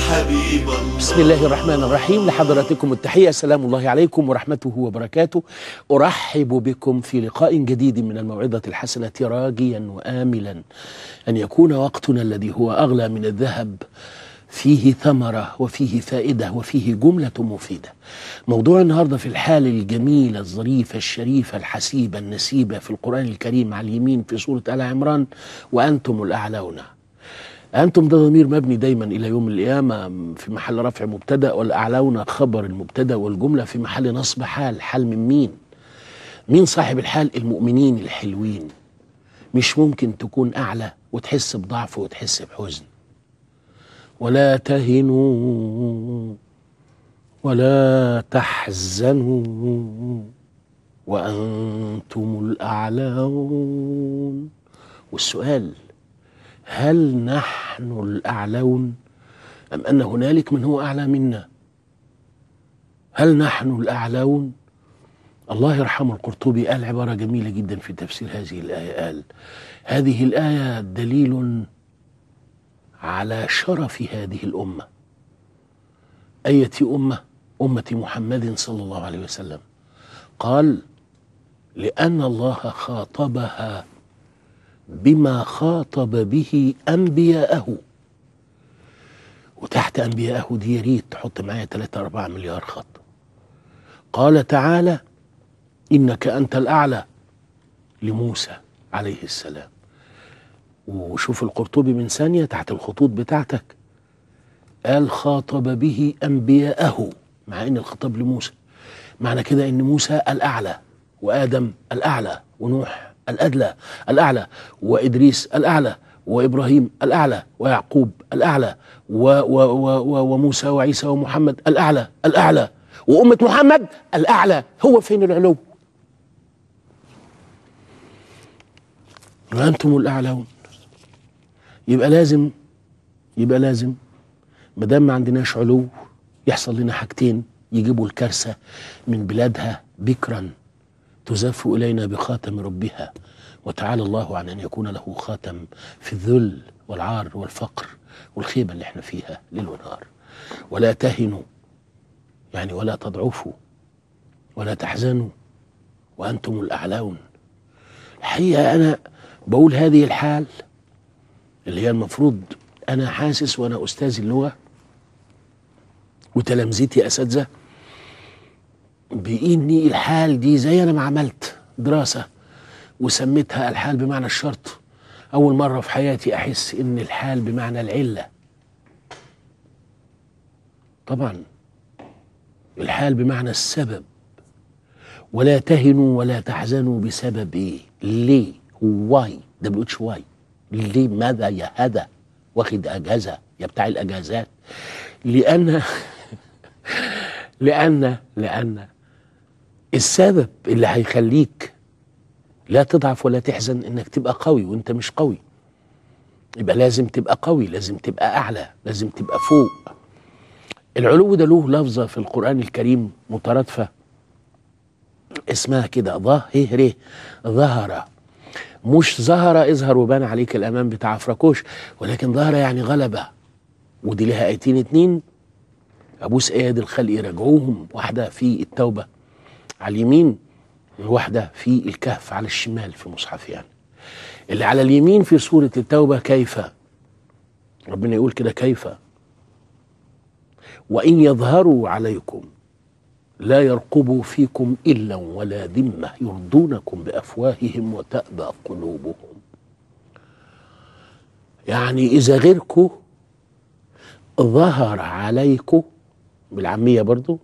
حبيب الله بسم الله الرحمن الرحيم لحضراتكم التحية سلام الله عليكم ورحمته وبركاته أرحب بكم في لقاء جديد من الموعظة الحسنة راجيا وآملا أن يكون وقتنا الذي هو أغلى من الذهب فيه ثمرة وفيه فائدة وفيه جملة مفيدة موضوع النهاردة في الحال الجميلة الظريفة الشريفة الحسيبة النسيبة في القرآن الكريم على اليمين في سورة آل عمران وأنتم الأعلون أنتم ده ضمير مبني دايما إلى يوم القيامة في محل رفع مبتدأ والأعلون خبر المبتدأ والجملة في محل نصب حال حال من مين مين صاحب الحال المؤمنين الحلوين مش ممكن تكون أعلى وتحس بضعف وتحس بحزن ولا تهنوا ولا تحزنوا وأنتم الأعلون والسؤال هل نحن الأعلون أم أن هنالك من هو أعلى منا هل نحن الأعلون الله يرحمه القرطبي قال عبارة جميلة جدا في تفسير هذه الآية قال هذه الآية دليل على شرف هذه الأمة أية أمة أمة محمد صلى الله عليه وسلم قال لأن الله خاطبها بما خاطب به أنبياءه وتحت أنبياءه دي يا ريت تحط معايا 3 4 مليار خط قال تعالى إنك أنت الأعلى لموسى عليه السلام وشوف القرطبي من ثانية تحت الخطوط بتاعتك قال خاطب به أنبياءه مع إن الخطاب لموسى معنى كده إن موسى الأعلى وآدم الأعلى ونوح الأدلى الأعلى وإدريس الأعلى وإبراهيم الأعلى ويعقوب الأعلى و و و و وموسى وعيسى ومحمد الأعلى الأعلى وأمة محمد الأعلى هو فين العلو وأنتم الأعلون يبقى لازم يبقى لازم ما دام ما عندناش علو يحصل لنا حاجتين يجيبوا الكارثة من بلادها بكرا تزف إلينا بخاتم ربها وتعالى الله عن أن يكون له خاتم في الذل والعار والفقر والخيبة اللي احنا فيها ليل ونهار ولا تهنوا يعني ولا تضعفوا ولا تحزنوا وأنتم الأعلون الحقيقة أنا بقول هذه الحال اللي هي المفروض أنا حاسس وأنا أستاذ اللغة وتلامذتي أساتذة بإني الحال دي زي أنا ما عملت دراسة وسميتها الحال بمعنى الشرط أول مرة في حياتي أحس إن الحال بمعنى العلة طبعا الحال بمعنى السبب ولا تهنوا ولا تحزنوا بسبب إيه ليه واي دبليو اتش واي ليه ماذا يا هذا واخد أجازة يا بتاع الأجازات لأن لأن لأن السبب اللي هيخليك لا تضعف ولا تحزن انك تبقى قوي وانت مش قوي يبقى لازم تبقى قوي لازم تبقى اعلى لازم تبقى فوق العلو ده له لفظه في القران الكريم مترادفه اسمها كده ظاهر ظهر مش ظهر اظهر وبان عليك الامان بتاع افراكوش ولكن ظهر يعني غلبه ودي لها ايتين اتنين ابوس اياد الخلق يراجعوهم واحده في التوبه على اليمين واحدة في الكهف على الشمال في مصحف يعني اللي على اليمين في سورة التوبة كيف ربنا يقول كده كيف وإن يظهروا عليكم لا يرقبوا فيكم إلا ولا ذمة يرضونكم بأفواههم وتأبى قلوبهم يعني إذا غيركم ظهر عليكم بالعامية برضو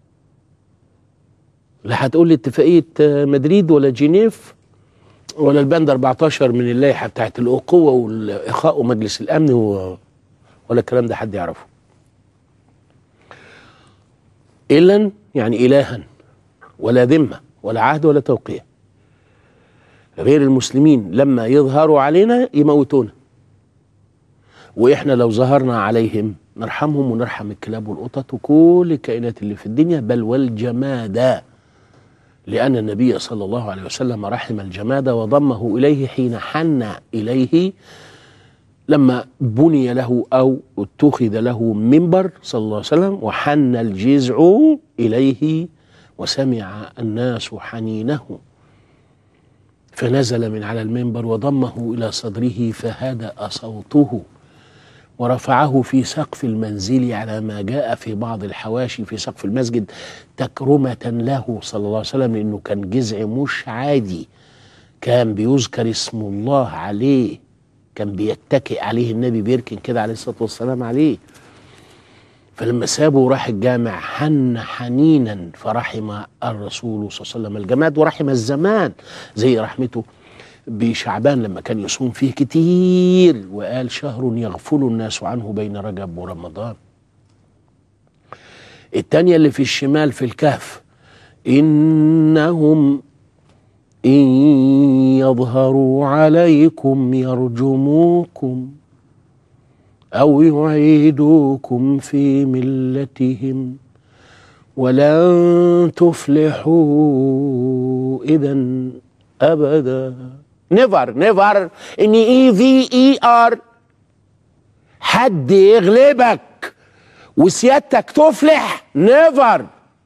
لا هتقول لي اتفاقيه مدريد ولا جنيف ولا البند 14 من اللائحه بتاعت القوه والاخاء ومجلس الامن و... ولا الكلام ده حد يعرفه الا يعني الها ولا ذمه ولا عهد ولا توقيع غير المسلمين لما يظهروا علينا يموتونا واحنا لو ظهرنا عليهم نرحمهم ونرحم الكلاب والقطط وكل الكائنات اللي في الدنيا بل والجماد لأن النبي صلى الله عليه وسلم رحم الجماد وضمه إليه حين حن إليه لما بني له أو اتخذ له منبر صلى الله عليه وسلم وحن الجزع إليه وسمع الناس حنينه فنزل من على المنبر وضمه إلى صدره فهدأ صوته ورفعه في سقف المنزل على ما جاء في بعض الحواشي في سقف المسجد تكرمة له صلى الله عليه وسلم لأنه كان جزع مش عادي كان بيذكر اسم الله عليه كان بيتكئ عليه النبي بيركن كده عليه الصلاة والسلام عليه فلما سابه وراح الجامع حن حنينا فرحم الرسول صلى الله عليه وسلم الجماد ورحم الزمان زي رحمته بشعبان لما كان يصوم فيه كتير وقال شهر يغفل الناس عنه بين رجب ورمضان التانية اللي في الشمال في الكهف إنهم إن يظهروا عليكم يرجموكم أو يعيدوكم في ملتهم ولن تفلحوا إذا أبدا نيفر نيفر ان اي في اي ار حد يغلبك وسيادتك تفلح نيفر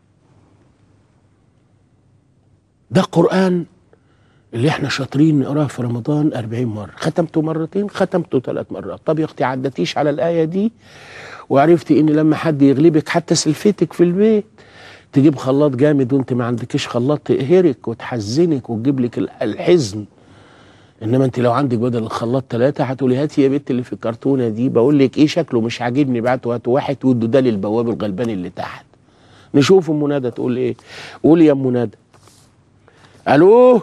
ده قرآن اللي احنا شاطرين نقراه في رمضان 40 مرة ختمته مرتين ختمته ثلاث مرات طب يا اختي عدتيش على الآية دي وعرفتي ان لما حد يغلبك حتى سلفتك في البيت تجيب خلاط جامد وانت ما عندكش خلاط تقهرك وتحزنك وتجيب لك الحزن انما انت لو عندك بدل الخلاط ثلاثة هتقولي هاتي يا بنت اللي في الكرتونة دي بقول لك ايه شكله مش عاجبني بعته هاتوا واحد وادوا ده للبواب الغلبان اللي تحت نشوف ام ندى تقول ايه قولي يا ام ندى الو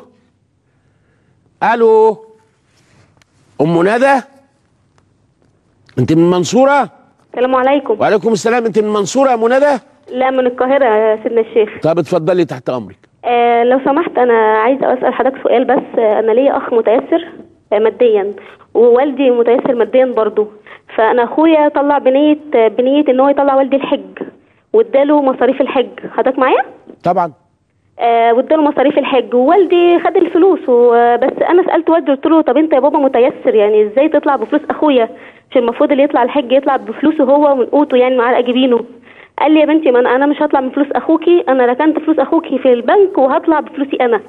الو ام ندى انت من المنصورة السلام عليكم وعليكم السلام انت من المنصورة يا ام ندى لا من القاهرة يا سيدنا الشيخ طب اتفضلي تحت امرك آه لو سمحت أنا عايزة أسأل حضرتك سؤال بس آه أنا ليا أخ متيسر آه ماديا ووالدي متيسر ماديا برضه فأنا أخويا طلع بنية آه بنية إن هو يطلع والدي الحج واداله مصاريف الحج حضرتك معايا؟ طبعا آه واداله مصاريف الحج ووالدي خد الفلوس بس انا سالت والدي قلت له طب انت يا بابا متيسر يعني ازاي تطلع بفلوس اخويا مش المفروض اللي يطلع الحج يطلع بفلوسه هو ومن قوته يعني مع اجيبينه قال لي يا بنتي ما انا انا مش هطلع من فلوس اخوكي انا ركنت فلوس اخوكي في البنك وهطلع بفلوسي انا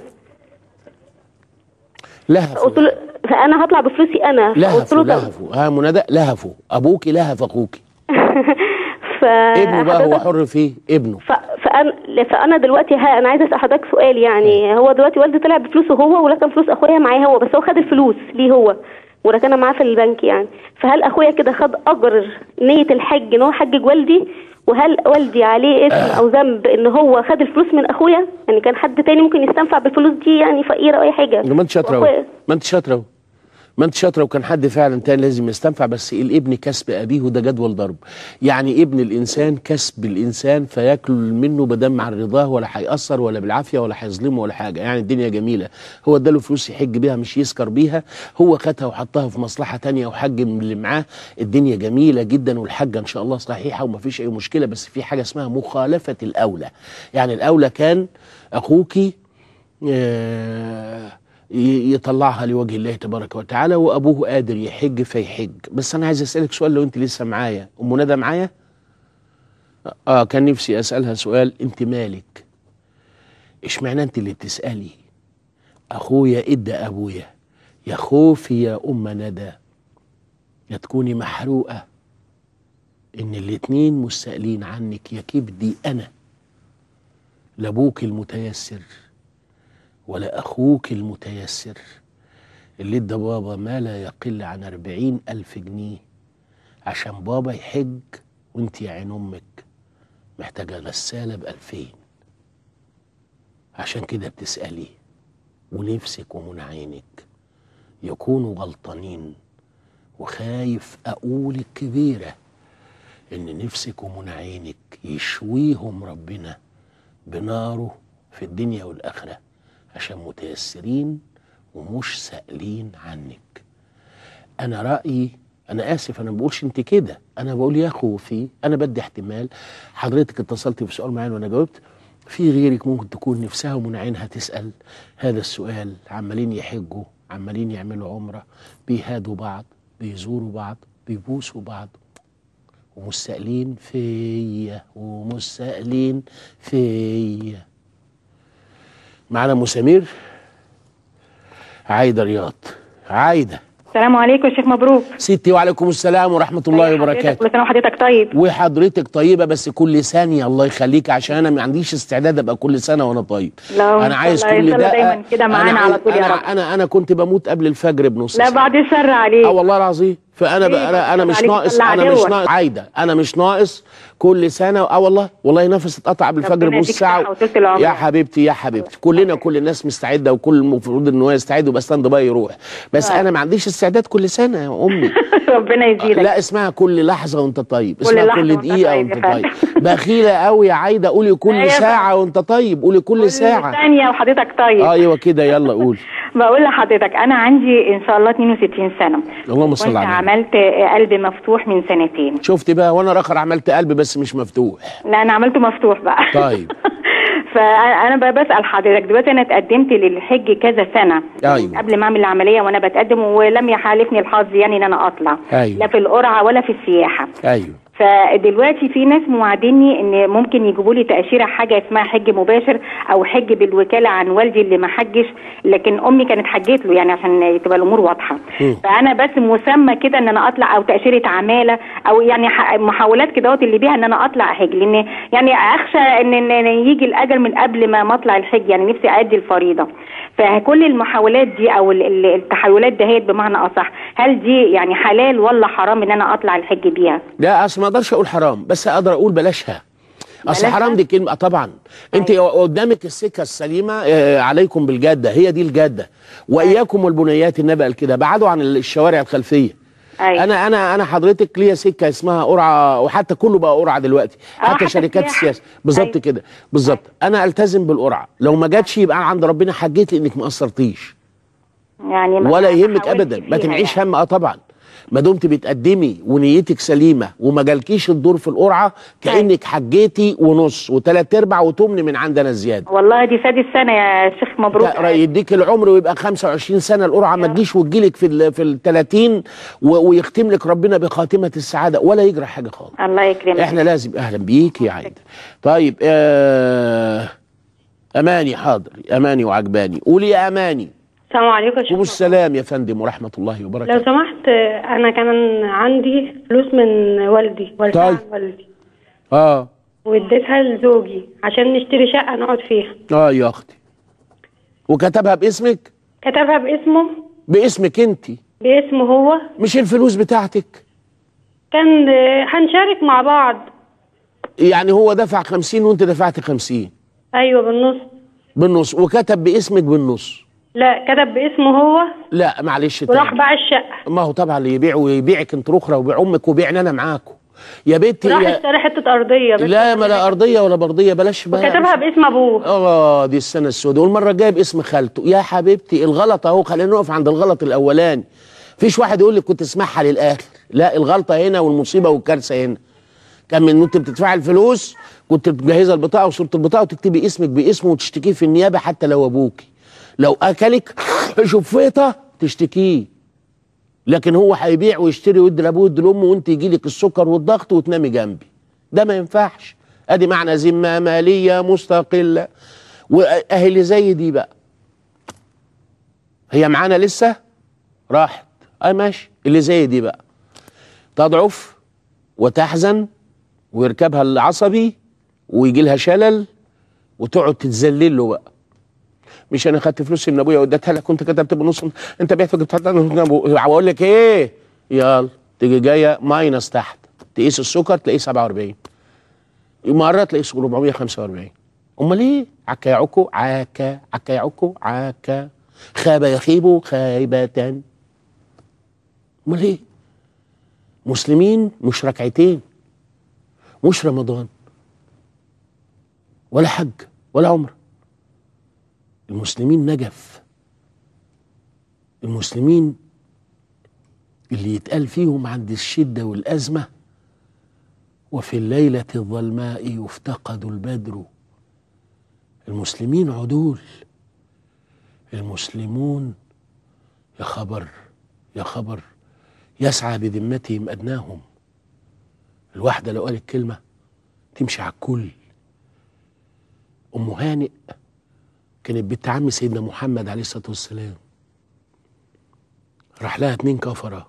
لهفوا قلت له فانا هطلع بفلوسي انا قلت لهفوا له طب- لهفوا ها منى لهفوا ابوكي لهف اخوكي ف ابنه بقى هو حضرتك- حر فيه ابنه ف... فانا فانا دلوقتي ها انا عايزه اسال حضرتك سؤال يعني هو دلوقتي والدي طلع بفلوسه هو وركن فلوس اخويا معاه هو بس هو خد الفلوس ليه هو وركنها معاه في البنك يعني فهل اخويا كده خد اجر نيه الحج ان هو حجج والدي وهل والدي عليه اسم او ذنب ان هو خد الفلوس من اخويا يعني كان حد تاني ممكن يستنفع بالفلوس دي يعني فقير او اي حاجه ما انت شاطره أهو. وأخويا- ما انت شاطره أهو. ما انت شاطره وكان حد فعلا تاني لازم يستنفع بس الابن كسب ابيه وده جدول ضرب يعني ابن الانسان كسب الانسان فياكل منه بدم مع الرضاه ولا هيأثر ولا بالعافيه ولا هيظلمه ولا حاجه يعني الدنيا جميله هو اداله فلوس يحج بيها مش يسكر بيها هو خدها وحطها في مصلحه تانية وحج من اللي معاه الدنيا جميله جدا والحجه ان شاء الله صحيحه وما فيش اي مشكله بس في حاجه اسمها مخالفه الاولى يعني الاولى كان اخوكي آه، ي- يطلعها لوجه الله تبارك وتعالى وابوه قادر يحج فيحج بس انا عايز اسالك سؤال لو انت لسه معايا ام ندى معايا اه كان نفسي اسالها سؤال انت مالك اشمعنى انت اللي بتسالي اخويا ادى ابويا يا خوفي يا ام ندى يا تكوني محروقه ان الاتنين مستقلين عنك يا كبدي انا لابوك المتيسر ولا أخوك المتيسر اللي ادى بابا ما لا يقل عن أربعين ألف جنيه عشان بابا يحج وانت يا عين أمك محتاجة غسالة بألفين عشان كده بتسألي ونفسك ومن عينك يكونوا غلطانين وخايف أقول الكبيرة إن نفسك ومن عينك يشويهم ربنا بناره في الدنيا والآخرة عشان متيسرين ومش سائلين عنك انا رايي انا اسف انا ما بقولش انت كده انا بقول يا خوفي انا بدي احتمال حضرتك اتصلت بسؤال معين وانا جاوبت في غيرك ممكن تكون نفسها ومن عينها تسال هذا السؤال عمالين يحجوا عمالين يعملوا عمره بيهادوا بعض بيزوروا بعض بيبوسوا بعض ومستقلين فيا ومستقلين فيا معانا ام سمير عايده رياض عايده السلام عليكم يا شيخ مبروك ستي وعليكم السلام ورحمه الله حضرتك وبركاته كل سنه وحضرتك طيب وحضرتك طيبه بس كل ثانيه الله يخليك عشان انا ما عنديش استعداد ابقى كل سنه وانا طيب لا، إن انا شاء عايز الله- إن كل شاء الله ده دايما كده معانا أنا على عايز- طول يا أنا, رب. انا انا كنت بموت قبل الفجر بنص لا ساعه بعد الشر عليك اه والله العظيم فانا ليه بقى انا, أنا بس مش عليك ناقص طلع انا مش عدوك. ناقص عايده انا مش ناقص كل سنه اه والله والله نفس اتقطع بالفجر ربنا بنص يديك ساعه صحة وطولة العمر. يا حبيبتي يا حبيبتي كلنا كل الناس مستعده وكل المفروض ان هو يستعد وبس ستاند باي يروح بس آه. انا ما عنديش استعداد كل سنه يا امي ربنا يزيدك لا اسمها كل لحظه وانت طيب كل اسمها لحظة كل وأنت دقيقه طيب وانت يا طيب فندم. بخيله قوي يا عايده قولي كل أيوة ساعه وانت طيب قولي كل ساعه ثانيه وحضرتك طيب ايوه كده يلا قول بقول لحضرتك انا عندي ان شاء الله 62 سنه اللهم صل كنت على النبي عملت قلب مفتوح من سنتين شفت بقى وانا راخر عملت قلب بس مش مفتوح لا انا عملته مفتوح بقى طيب. فانا بقى بسال حضرتك دلوقتي انا اتقدمت للحج كذا سنه أيوة. قبل ما اعمل العمليه وانا بتقدم ولم يحالفني الحظ يعني ان انا اطلع أيوة. لا في القرعه ولا في السياحه ايوه فدلوقتي في ناس موعديني ان ممكن يجيبوا لي تاشيره حاجه اسمها حج مباشر او حج بالوكاله عن والدي اللي ما حجش لكن امي كانت حجت له يعني عشان تبقى الامور واضحه مم. فانا بس مسمى كده ان انا اطلع او تاشيره عماله او يعني ح- محاولات كده اللي بيها ان انا اطلع احج لان يعني اخشى ان إن- إن يجي الاجل من قبل ما ما اطلع الحج يعني نفسي ادي الفريضه فكل المحاولات دي او ال- ال- التحولات دهيت بمعنى اصح هل دي يعني حلال ولا حرام ان انا اطلع الحج بيها لا اصل ما اقدرش اقول حرام بس اقدر اقول بلاشها اصل بلاشها؟ حرام دي كلمه طبعا انت قدامك السكه السليمه آه، عليكم بالجاده هي دي الجاده واياكم والبنيات النبي قال كده بعدوا عن الشوارع الخلفيه أيوة. انا انا انا حضرتك ليا سكه اسمها قرعه وحتى كله بقى قرعه دلوقتي آه، حتى حتى شركات السياحة. السياسه بالظبط أيوة. كده بالظبط انا التزم بالقرعه لو ما جاتش يبقى عند ربنا حجيت لانك ما قصرتيش يعني ما- ولا ما يهمك حاولتش ابدا ما فيها تنعيش يعني. هم اه طبعا ما دمت بتقدمي ونيتك سليمه وما جالكيش الدور في القرعه كانك حجيتي ونص وثلاث ارباع وتمن من عندنا زياده والله دي سادس سنة يا شيخ مبروك لا، يديك العمر ويبقى 25 سنه القرعه ما تجيش وتجيلك في ال في ال 30 و- ويختم لك ربنا بخاتمه السعاده ولا يجرى حاجه خالص الله يكرمك احنا لازم اهلا بيك يا عايده طيب آه اماني حاضر اماني وعجباني قولي يا اماني السلام عليكم يا وعليكم شيخ السلام يا فندم ورحمه الله لو وبركاته سمحت انا كان عندي فلوس من والدي ورثها طيب. عن والدي اه واديتها لزوجي عشان نشتري شقه نقعد فيها اه يا اختي وكتبها باسمك كتبها باسمه باسمك انت باسمه هو مش الفلوس بتاعتك كان آه، هنشارك مع بعض يعني هو دفع خمسين وانت دفعت خمسين ايوه بالنص بالنص وكتب باسمك بالنص لا كتب باسمه هو لا معلش وراح تاني. باع الشقه ما هو طبعا اللي يبيع ويبيعك انت اخرى ويبيع امك وبيعني انا معاكم يا بنتي راح يا... اشترى حته ارضيه بس لا ما لا ارضيه ولا برضيه بلاش بقى وكتبها باسم ابوه اه دي السنه السوداء والمره الجايه باسم خالته يا حبيبتي الغلط اهو خلينا نقف عند الغلط الاولاني فيش واحد يقول لك كنت اسمعها للاخر لا الغلطه هنا والمصيبه والكارثه هنا كان من انت بتدفعي الفلوس كنت مجهزه البطاقه وصوره البطاقه وتكتبي اسمك باسمه وتشتكيه في النيابه حتى لو ابوكي لو اكلك شفيطه تشتكيه لكن هو هيبيع ويشتري ويدي لابوه ويدي لامه وانت يجي لك السكر والضغط وتنامي جنبي ده ما ينفعش ادي معنى ذمه ماليه مستقله واهي اللي زي دي بقى هي معانا لسه راحت اه ماشي اللي زي دي بقى تضعف وتحزن ويركبها العصبي ويجي لها شلل وتقعد تتذلل له بقى مش انا خدت فلوس من ابويا واديتها لك كنت كتبت بنص انت بعت وجبت بقول لك ايه يلا تيجي جايه ماينس تحت تقيس السكر تلاقيه 47 مره تلاقيه 445 امال ايه عكا يعكو عاكا عكا يعكو عاكا خاب يخيب خايبة امال ايه مسلمين مش ركعتين مش رمضان ولا حج ولا عمره المسلمين نجف المسلمين اللي يتقال فيهم عند الشدة والأزمة وفي الليلة الظلماء يفتقد البدر المسلمين عدول المسلمون يا خبر يا خبر يسعى بذمتهم أدناهم الواحدة لو قالت كلمة تمشي على الكل أم هانئ كانت بنت عم سيدنا محمد عليه الصلاة والسلام راح لها اتنين كفرة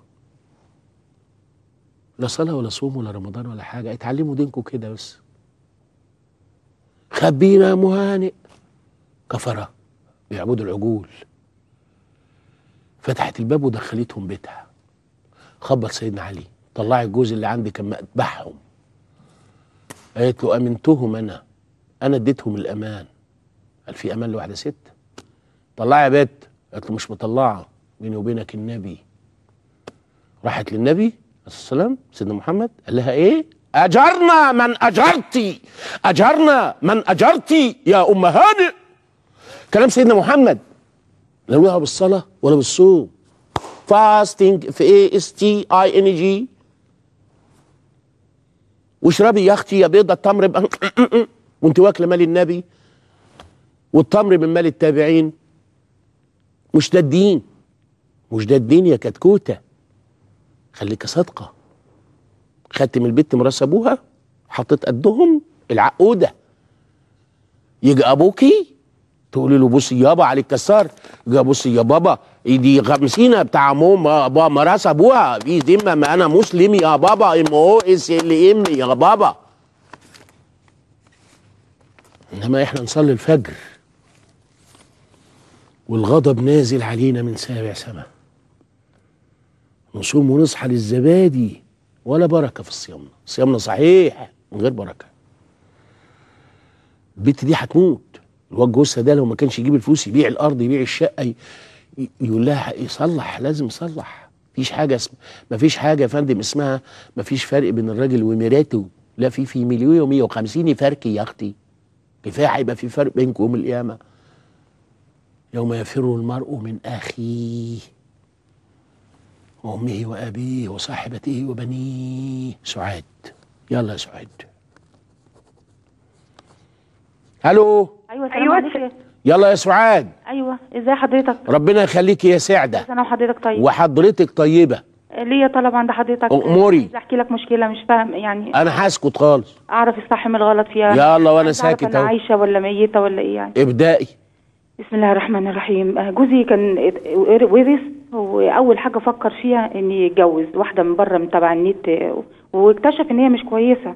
لا صلاة ولا صوم ولا رمضان ولا حاجة اتعلموا دينكم كده بس خبينا يا أم هانئ كفرة بيعبدوا العجول فتحت الباب ودخلتهم بيتها خبط سيدنا علي طلعي الجوز اللي عندي كان مذبحهم قالت له امنتهم انا انا اديتهم الامان قال في امان لواحده ست طلعي يا بت قالت له مش مطلعه بيني وبينك النبي راحت للنبي عليه الصلاه والسلام سيدنا محمد قال لها ايه اجرنا من اجرتي اجرنا من اجرتي يا ام هانئ كلام سيدنا محمد لا لها بالصلاه ولا بالصوم فاستنج في اي اس تي اي ان جي واشربي يا اختي يا بيضه التمر ب... وانت واكله مال النبي والتمر من مال التابعين مش ده الدين مش ده الدين يا كتكوته خليك صادقه خدت من البت مراس ابوها حطيت قدهم العقوده يجي ابوكي تقولي له بصي يابا عليك كسار يجي بصي يا بابا دي خمسينة بتاع ماما بابا مراس ابوها دي ذمه ما انا مسلم يا بابا ام او اس ال ام يا بابا انما احنا نصلي الفجر والغضب نازل علينا من سابع سما نصوم ونصحى للزبادي ولا بركه في صيامنا صيامنا صحيح من غير بركه البت دي هتموت الواد جوزها ده لو ما كانش يجيب الفلوس يبيع الارض يبيع الشقه ي- ي- يقول لها يصلح لازم يصلح مفيش حاجه اسم مفيش حاجه يا فندم اسمها مفيش فرق بين الراجل ومراته لا في في مليون و150 فرق يا اختي كفايه هيبقى في فرق بينكم يوم القيامه يوم يفر المرء من اخيه وامه وابيه وصاحبته وبنيه سعاد يلا يا سعاد الو ايوه السلام أيوة. عليكم يلا يا سعاد ايوه ازاي حضرتك ربنا يخليكي يا سعده انا وحضرتك طيب وحضرتك طيبه ليا طلب عند حضرتك أموري. عايزة احكي لك مشكله مش فاهم يعني انا هسكت خالص اعرف الصح من الغلط فيها يلا وأنا عايزة أعرف ساكت انا أهو. عايشه ولا ميته ولا ايه يعني ابدائي بسم الله الرحمن الرحيم آه، جوزي كان ات- ورث واول حاجه فكر فيها ان يتجوز واحده من بره من تبع النت آه، واكتشف ان هي مش كويسه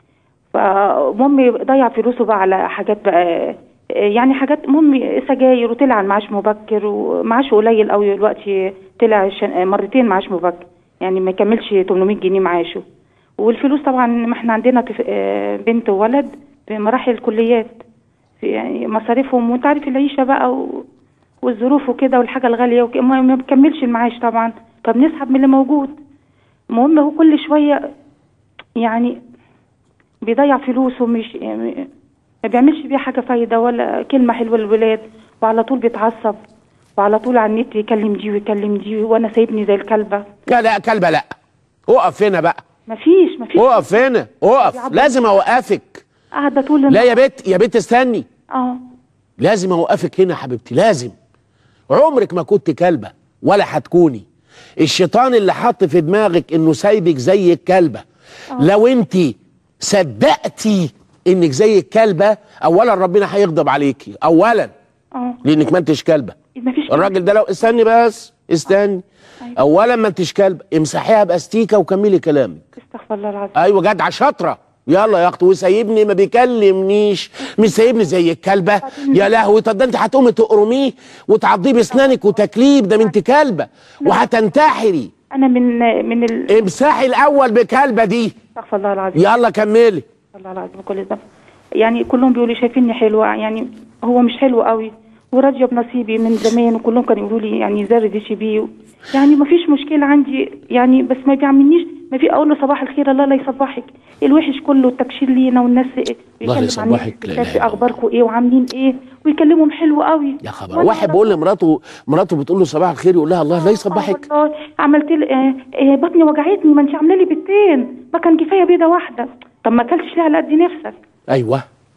فالمهم ضيع فلوسه بقى على حاجات بقى آه، يعني حاجات المهم سجاير وطلع على المعاش مبكر ومعاشه قليل قوي دلوقتي طلع شن- مرتين معاش مبكر يعني ما يكملش 800 جنيه معاشه والفلوس طبعا ما احنا عندنا طف- آه، بنت وولد في مراحل الكليات في يعني مصاريفهم وانت عارف العيشه بقى و... والظروف وكده والحاجه الغاليه وك... ما ما بكملش المعاش طبعا فبنسحب من اللي موجود المهم هو كل شويه يعني بيضيع فلوسه مش يعني ما بيعملش بيها حاجه فايده ولا كلمه حلوه للولاد وعلى طول بيتعصب وعلى طول على النت يكلم دي ويكلم دي وانا سايبني زي الكلبه لا لا كلبه لا اقف هنا بقى مفيش مفيش اقف هنا اقف لازم اوقفك قاعده طول لا النهار. يا بت يا بت استني اه لازم اوقفك هنا يا حبيبتي لازم عمرك ما كنت كلبه ولا هتكوني الشيطان اللي حط في دماغك انه سايبك زي الكلبه لو انت صدقتي انك زي الكلبه اولا ربنا هيغضب عليكي اولا اه لانك ما انتش كلبه مفيش الراجل ده لو استني بس استني اولا ما انتش كلبه امسحيها باستيكه وكملي كلامك استغفر الله العظيم ايوه جدعه شاطره يلا يا اختي وسايبني ما بيكلمنيش مش سايبني زي الكلبه يا لهوي طب ده انت هتقومي تقرميه وتعضيه باسنانك وتكليب ده انت كلبه وهتنتحري انا من من ال... امسحي الاول بكلبه دي استغفر الله العظيم يلا كملي استغفر الله العظيم كل ذنب يعني كلهم بيقولوا شايفيني حلوه يعني هو مش حلو قوي وراضيه بنصيبي من زمان وكلهم كانوا يقولوا لي يعني زي رضيتي بيه يعني ما فيش مشكله عندي يعني بس ما بيعملنيش ما في اقول له صباح الخير الله لا يصبحك الوحش كله التكشير لينا والناس الله بيتكلم يصبحك، عن لا الستات إله إلا اخباركم ايه وعاملين ايه ويكلمهم حلو قوي يا خبر واحد بيقول لمراته مراته بتقول له صباح الخير يقول لها الله لا يصبحك والله عملت لي آه آه بطني وجعتني ما انت عامله لي بيضتين ما كان كفايه بيضه واحده طب ما اكلتش ليه على قد نفسك ايوه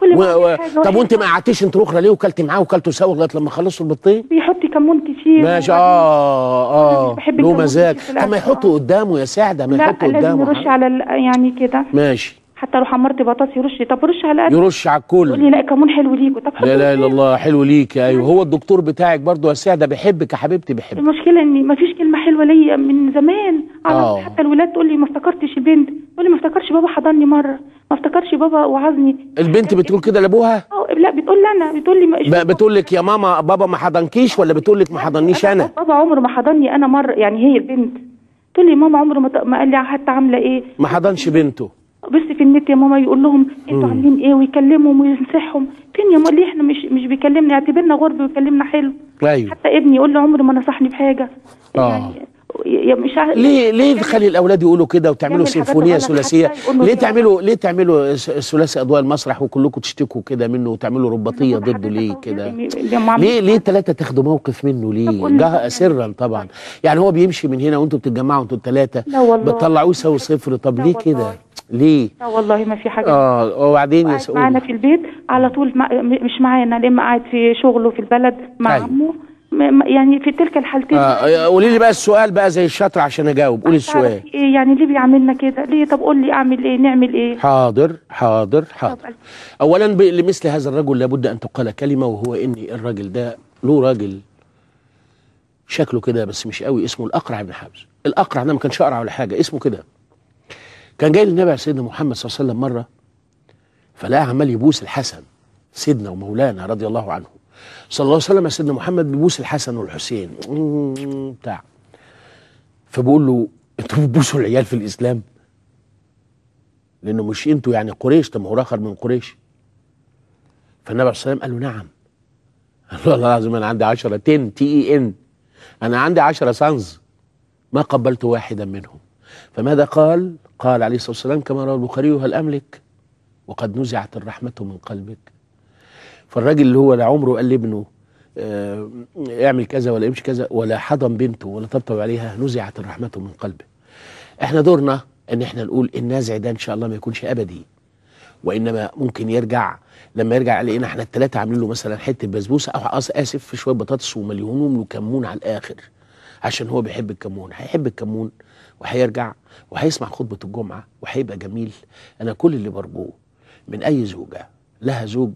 كل ما و... و... أعمل حاجة طب وانت واحد ما قعدتيش انت الاخرى ليه وكلت معاه وكلتوا سوا لغايه لما خلصوا البيضتين بيحط كمون كتير ماشي وبعدين- اه أنا اه مش بحب له الكمون مزاج كتير في طب ما الأكل. يحطوا قدامه يا سعده ما لا يحطوا لازم قدامه يرش حاجة. على ال- يعني كده ماشي حتى لو حمرت بطاطس يرش طب رش على قد يرش على يقول لي الكل لا كمون حلو ليكوا طب حطوا لا اله الا إزاي؟ الله حلو ليك ايوه هو الدكتور بتاعك برضه يا سعده بيحبك يا حبيبتي بيحبك المشكله ان ما فيش كلمه حلوه ليا من زمان على آه. طول حتى الولاد تقول لي ما افتكرتش البنت تقول لي ما افتكرش بابا حضني مره ما افتكرش بابا وعظني البنت بتقول كده لابوها اه لا بتقول لي انا بتقول لي ما ب- بتقول لك يا ماما بابا ما حضنكيش ولا بتقول لك ما حضنيش انا بابا عمره ما حضني انا مره يعني هي البنت تقول لي ماما عمره ما, ت- ما قال لي حتى عامله ايه ما حضنش بنته بص في النت يا ماما يقول لهم انتوا عاملين ايه ويكلمهم وينصحهم فين يا ماما ليه احنا مش مش بيكلمنا يعتبرنا غرب ويكلمنا حلو ايوه حتى ابني يقول لي عمره ما نصحني بحاجه آه. يعني يا مش عارف ليه ليه تخلي الاولاد يقولوا كده وتعملوا يعمل حاجات سيمفونيه غلط ثلاثيه حتى يقولوا ليه كده. تعملوا ليه تعملوا س- ثلاثي اضواء المسرح وكلكم تشتكوا كده منه وتعملوا رباطيه ضده حضرتك ليه أهو كده لما عملت ليه ليه ثلاثة تاخدوا موقف منه ليه؟ قول لي ده يعني. سرا طبعا يعني هو بيمشي من هنا وانتوا بتتجمعوا انتوا الثلاثة لا والله. بتطلعوه يساوي صفر طب لا ليه والله. كده؟ ليه؟ لا والله ما في حاجه اه وبعدين يا قاعد معانا سؤال في البيت على طول مع م- مش معانا لما قاعد في شغله في البلد مع أيوة. عمه م- م- يعني في تلك الحالتين آه قولي لي بقى السؤال بقى زي الشطر عشان اجاوب قولي السؤال تعرفي ايه يعني ليه بيعملنا كده ليه طب قول لي اعمل ايه نعمل ايه حاضر حاضر حاضر طب اولا ب- لمثل هذا الرجل لابد ان تقال كلمه وهو ان الراجل ده له راجل شكله كده بس مش قوي اسمه الاقرع بن حابس الاقرع ده ما كانش اقرع ولا حاجه اسمه كده كان جاي للنبي على سيدنا محمد صلى الله عليه وسلم مره فلقاه عمال يبوس الحسن سيدنا ومولانا رضي الله عنه صلى الله عليه وسلم يا سيدنا محمد بيبوس الحسن والحسين مم، بتاع فبقول له انتوا بتبوسوا العيال في الاسلام لانه مش انتوا يعني قريش طب ما هو اخر من قريش فالنبي عليه الصلاه والسلام قال له نعم قال له والله العظيم انا عندي 10 10 تي اي ان انا عندي 10 سانز ما قبلت واحدا منهم فماذا قال؟ قال عليه الصلاه والسلام كما روى البخاري هل املك؟ وقد نزعت الرحمه من قلبك فالراجل اللي هو لا عمره قال لابنه آه، اعمل كذا ولا امشي كذا ولا حضن بنته ولا طبطب عليها نزعت الرحمه من قلبه احنا دورنا ان احنا نقول النازع ده ان شاء الله ما يكونش ابدي وانما ممكن يرجع لما يرجع لقينا احنا الثلاثه عاملين له مثلا حته بسبوسه او أس- اسف في شويه بطاطس ومليونهم له كمون على الاخر عشان هو بيحب الكمون هيحب الكمون وهيرجع وهيسمع خطبه الجمعه وهيبقى جميل انا كل اللي برجوه من اي زوجه لها زوج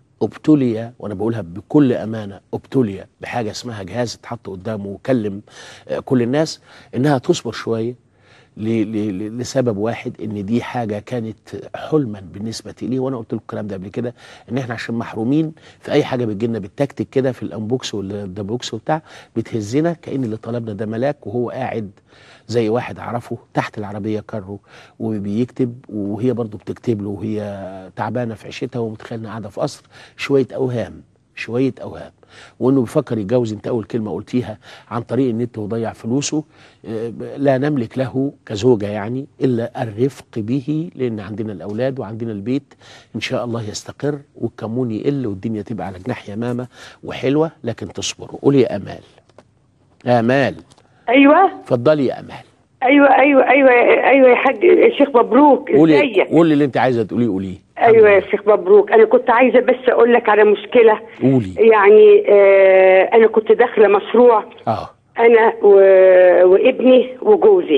ابتلي وانا بقولها بكل امانه ابتلي بحاجه اسمها جهاز اتحط قدامه وكلم آه، كل الناس انها تصبر شويه ل- ل- ل- لسبب واحد ان دي حاجه كانت حلما بالنسبه لي وانا قلت لكم الكلام ده قبل كده ان احنا عشان محرومين في اي حاجه بتجي لنا بالتكتيك كده في الانبوكس والدبوكس وبتاع بتهزنا كان اللي طلبنا ده ملاك وهو قاعد زي واحد اعرفه تحت العربيه كره وبيكتب وهي برضه بتكتب له وهي تعبانه في عيشتها ومتخيل انها قاعده في قصر شويه اوهام شويه اوهام وانه بيفكر يتجوز انت اول كلمه قلتيها عن طريق النت وضيع فلوسه آه، لا نملك له كزوجه يعني الا الرفق به لان عندنا الاولاد وعندنا البيت ان شاء الله يستقر والكمون يقل والدنيا تبقى على جناح يمامه وحلوه لكن تصبروا قولي يا امال امال ايوه اتفضلي يا امال ايوه ايوه ايوه ايوه يا حاج يا شيخ مبروك قولي ازيك قولي اللي انت عايزه تقوليه قوليه ايوه يا شيخ مبروك انا كنت عايزه بس اقول لك على مشكله قولي يعني آه انا كنت داخله مشروع اه انا و... وابني وجوزي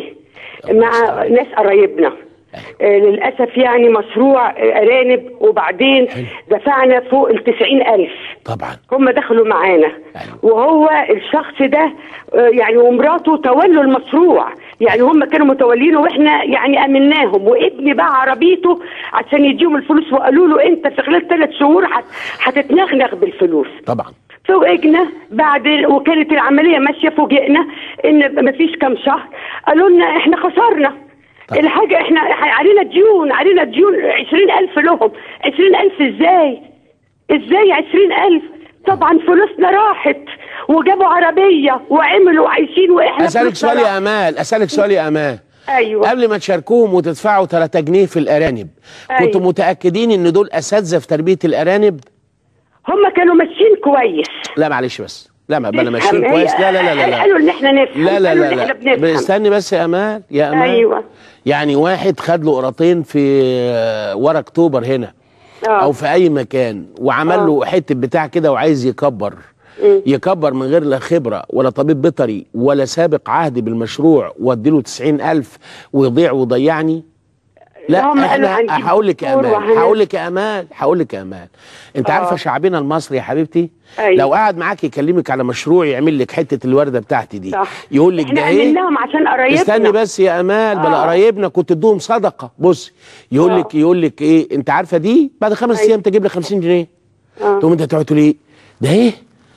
مع ناس قرايبنا آه للاسف يعني مشروع آه، ارانب وبعدين حلو. دفعنا فوق التسعين الف طبعا هم دخلوا معانا أيوة. وهو الشخص ده آه، يعني ومراته تولوا المشروع يعني هم كانوا متولينه واحنا يعني امناهم وابني باع عربيته عشان يديهم الفلوس وقالوا له انت في خلال ثلاث شهور هت- هتتنغنغ بالفلوس طبعا فوجئنا بعد وكانت العمليه ماشيه فوجئنا ان مفيش كام شهر قالوا لنا احنا خسرنا طيب. الحاجه احنا علينا ديون علينا ديون 20000 لهم 20000 ازاي ازاي 20000 طبعا فلوسنا راحت وجابوا عربيه وعملوا عايشين واحنا اسالك فلوسنا سؤال يا راحت. امال اسالك سؤال يا امال ايوه قبل ما تشاركوهم وتدفعوا 3 جنيه في الارانب أيوة. كنتوا متاكدين ان دول اساتذه في تربيه الارانب هم كانوا ماشيين كويس لا معلش بس لا ما بلا نفهم. ماشيين هي- كويس لا لا لا لا لا قالوا ان احنا نفهم لا لا قالوا لا ان لا احنا بنفهم استني بس يا امال يا امال ايوه يعني واحد خد له قراطين في آه، ورا اكتوبر هنا آه. او في اي مكان وعمل له حته بتاع كده وعايز يكبر يكبر من غير لا خبره ولا طبيب بيطري ولا سابق عهد بالمشروع واديله 90000 ويضيع ويضيعني لا هم قالوا احنا هنجيب هقول لك يا دكتور امال وهن- هقول لك يا امال هقول لك يا امال انت عارفه شعبنا المصري يا حبيبتي أيوة. لو قعد معاك يكلمك على مشروع يعمل لك حته الورده بتاعتي دي صح يقول لك احنا ده ايه عملناهم عشان قرايبنا استني بس يا امال بلا آه. قرايبنا كنت تدوهم صدقه بص يقول آه. لك يقول لك ايه انت عارفه دي بعد خمس أيوة. ايام تجيب لك 50 جنيه آه. تقوم انت تقعد تقول ايه ده ايه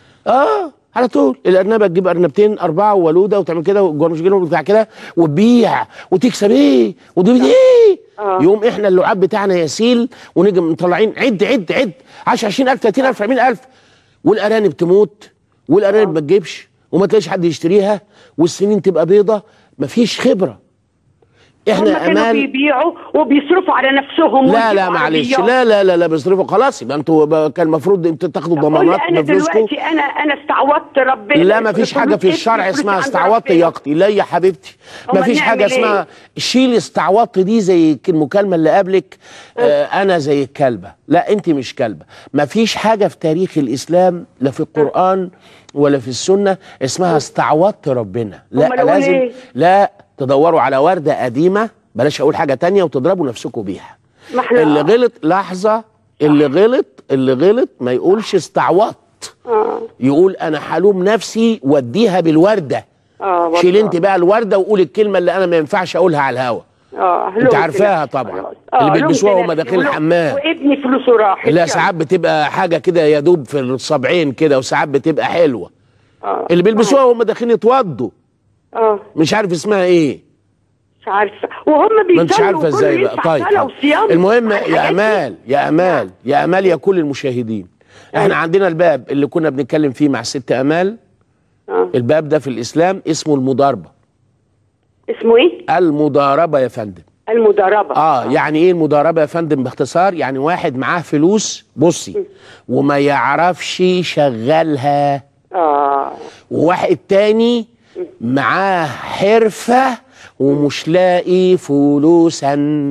اه على طول الارنبه تجيب ارنبتين اربعه وولوده وتعمل كده وجرنشجين وبتاع كده وتبيع وتكسب ايه ودي ايه آه. يوم احنا اللعاب بتاعنا يسيل ونيجي مطلعين عد عد عد 10 20000 30000 40000 والارانب تموت والارانب ما تجيبش وما تلاقيش حد يشتريها والسنين تبقى بيضه مفيش خبره هم احنا كانوا امان بيبيعوا وبيصرفوا على نفسهم لا ويجيبوا لا معلش عربيات. لا لا لا لا بيصرفوا خلاص يبقى انتوا ب- كان المفروض انتوا تاخدوا قول لي ضمانات انا من فلوسكم دلوقتي انا انا استعوضت ربنا لا ما فيش حاجه في الشرع اسمها استعوضت يقطي لا يا حبيبتي ما أمال فيش حاجه نعمل إيه؟ اسمها شيل استعوضت دي زي المكالمه اللي قبلك آه انا زي الكلبه لا انت مش كلبه ما فيش حاجه في تاريخ الاسلام لا في القران ولا في السنه اسمها استعوضت ربنا لا أمال أقول لازم إيه؟ لا تدوروا على ورده قديمه بلاش اقول حاجه تانية وتضربوا نفسكم بيها ما احنا اللي غلط لحظه اللي غلط اللي غلط ما يقولش استعوضت اه يقول انا حلوم نفسي وديها بالورده اه شيل والله. انت بقى الورده وقول الكلمه اللي انا ما ينفعش اقولها على الهوا اه انت لقمة عارفاها نفسي طبعا. خلاص. اللي آه، بيلبسوها لقمة وهم نفسي داخلين ولق- الحمام. وابني فلوسه راحت لا يعني. ساعات بتبقى حاجه كده يا دوب في الصبعين كده وساعات بتبقى حلوه اه اللي بيلبسوها وهم داخلين يتوضوا اه مش عارف اسمها ايه مش عارفه وهم ما انتش بيصلوا عارفه وكله ازاي بقى يدفع طيب صلاة حاضر. وصيام المهم على يا الحاجات دي. امال يا امال يا امال يا كل المشاهدين احنا عندنا الباب اللي كنا بنتكلم فيه مع الست امال آه. الباب ده في الاسلام اسمه المضاربه اسمه ايه المضاربه يا فندم المضاربه اه يعني ايه المضاربه يا فندم باختصار يعني واحد معاه فلوس بصي وما يعرفش يشغلها اه وواحد تاني معاه حرفه ومش لاقي فلوسا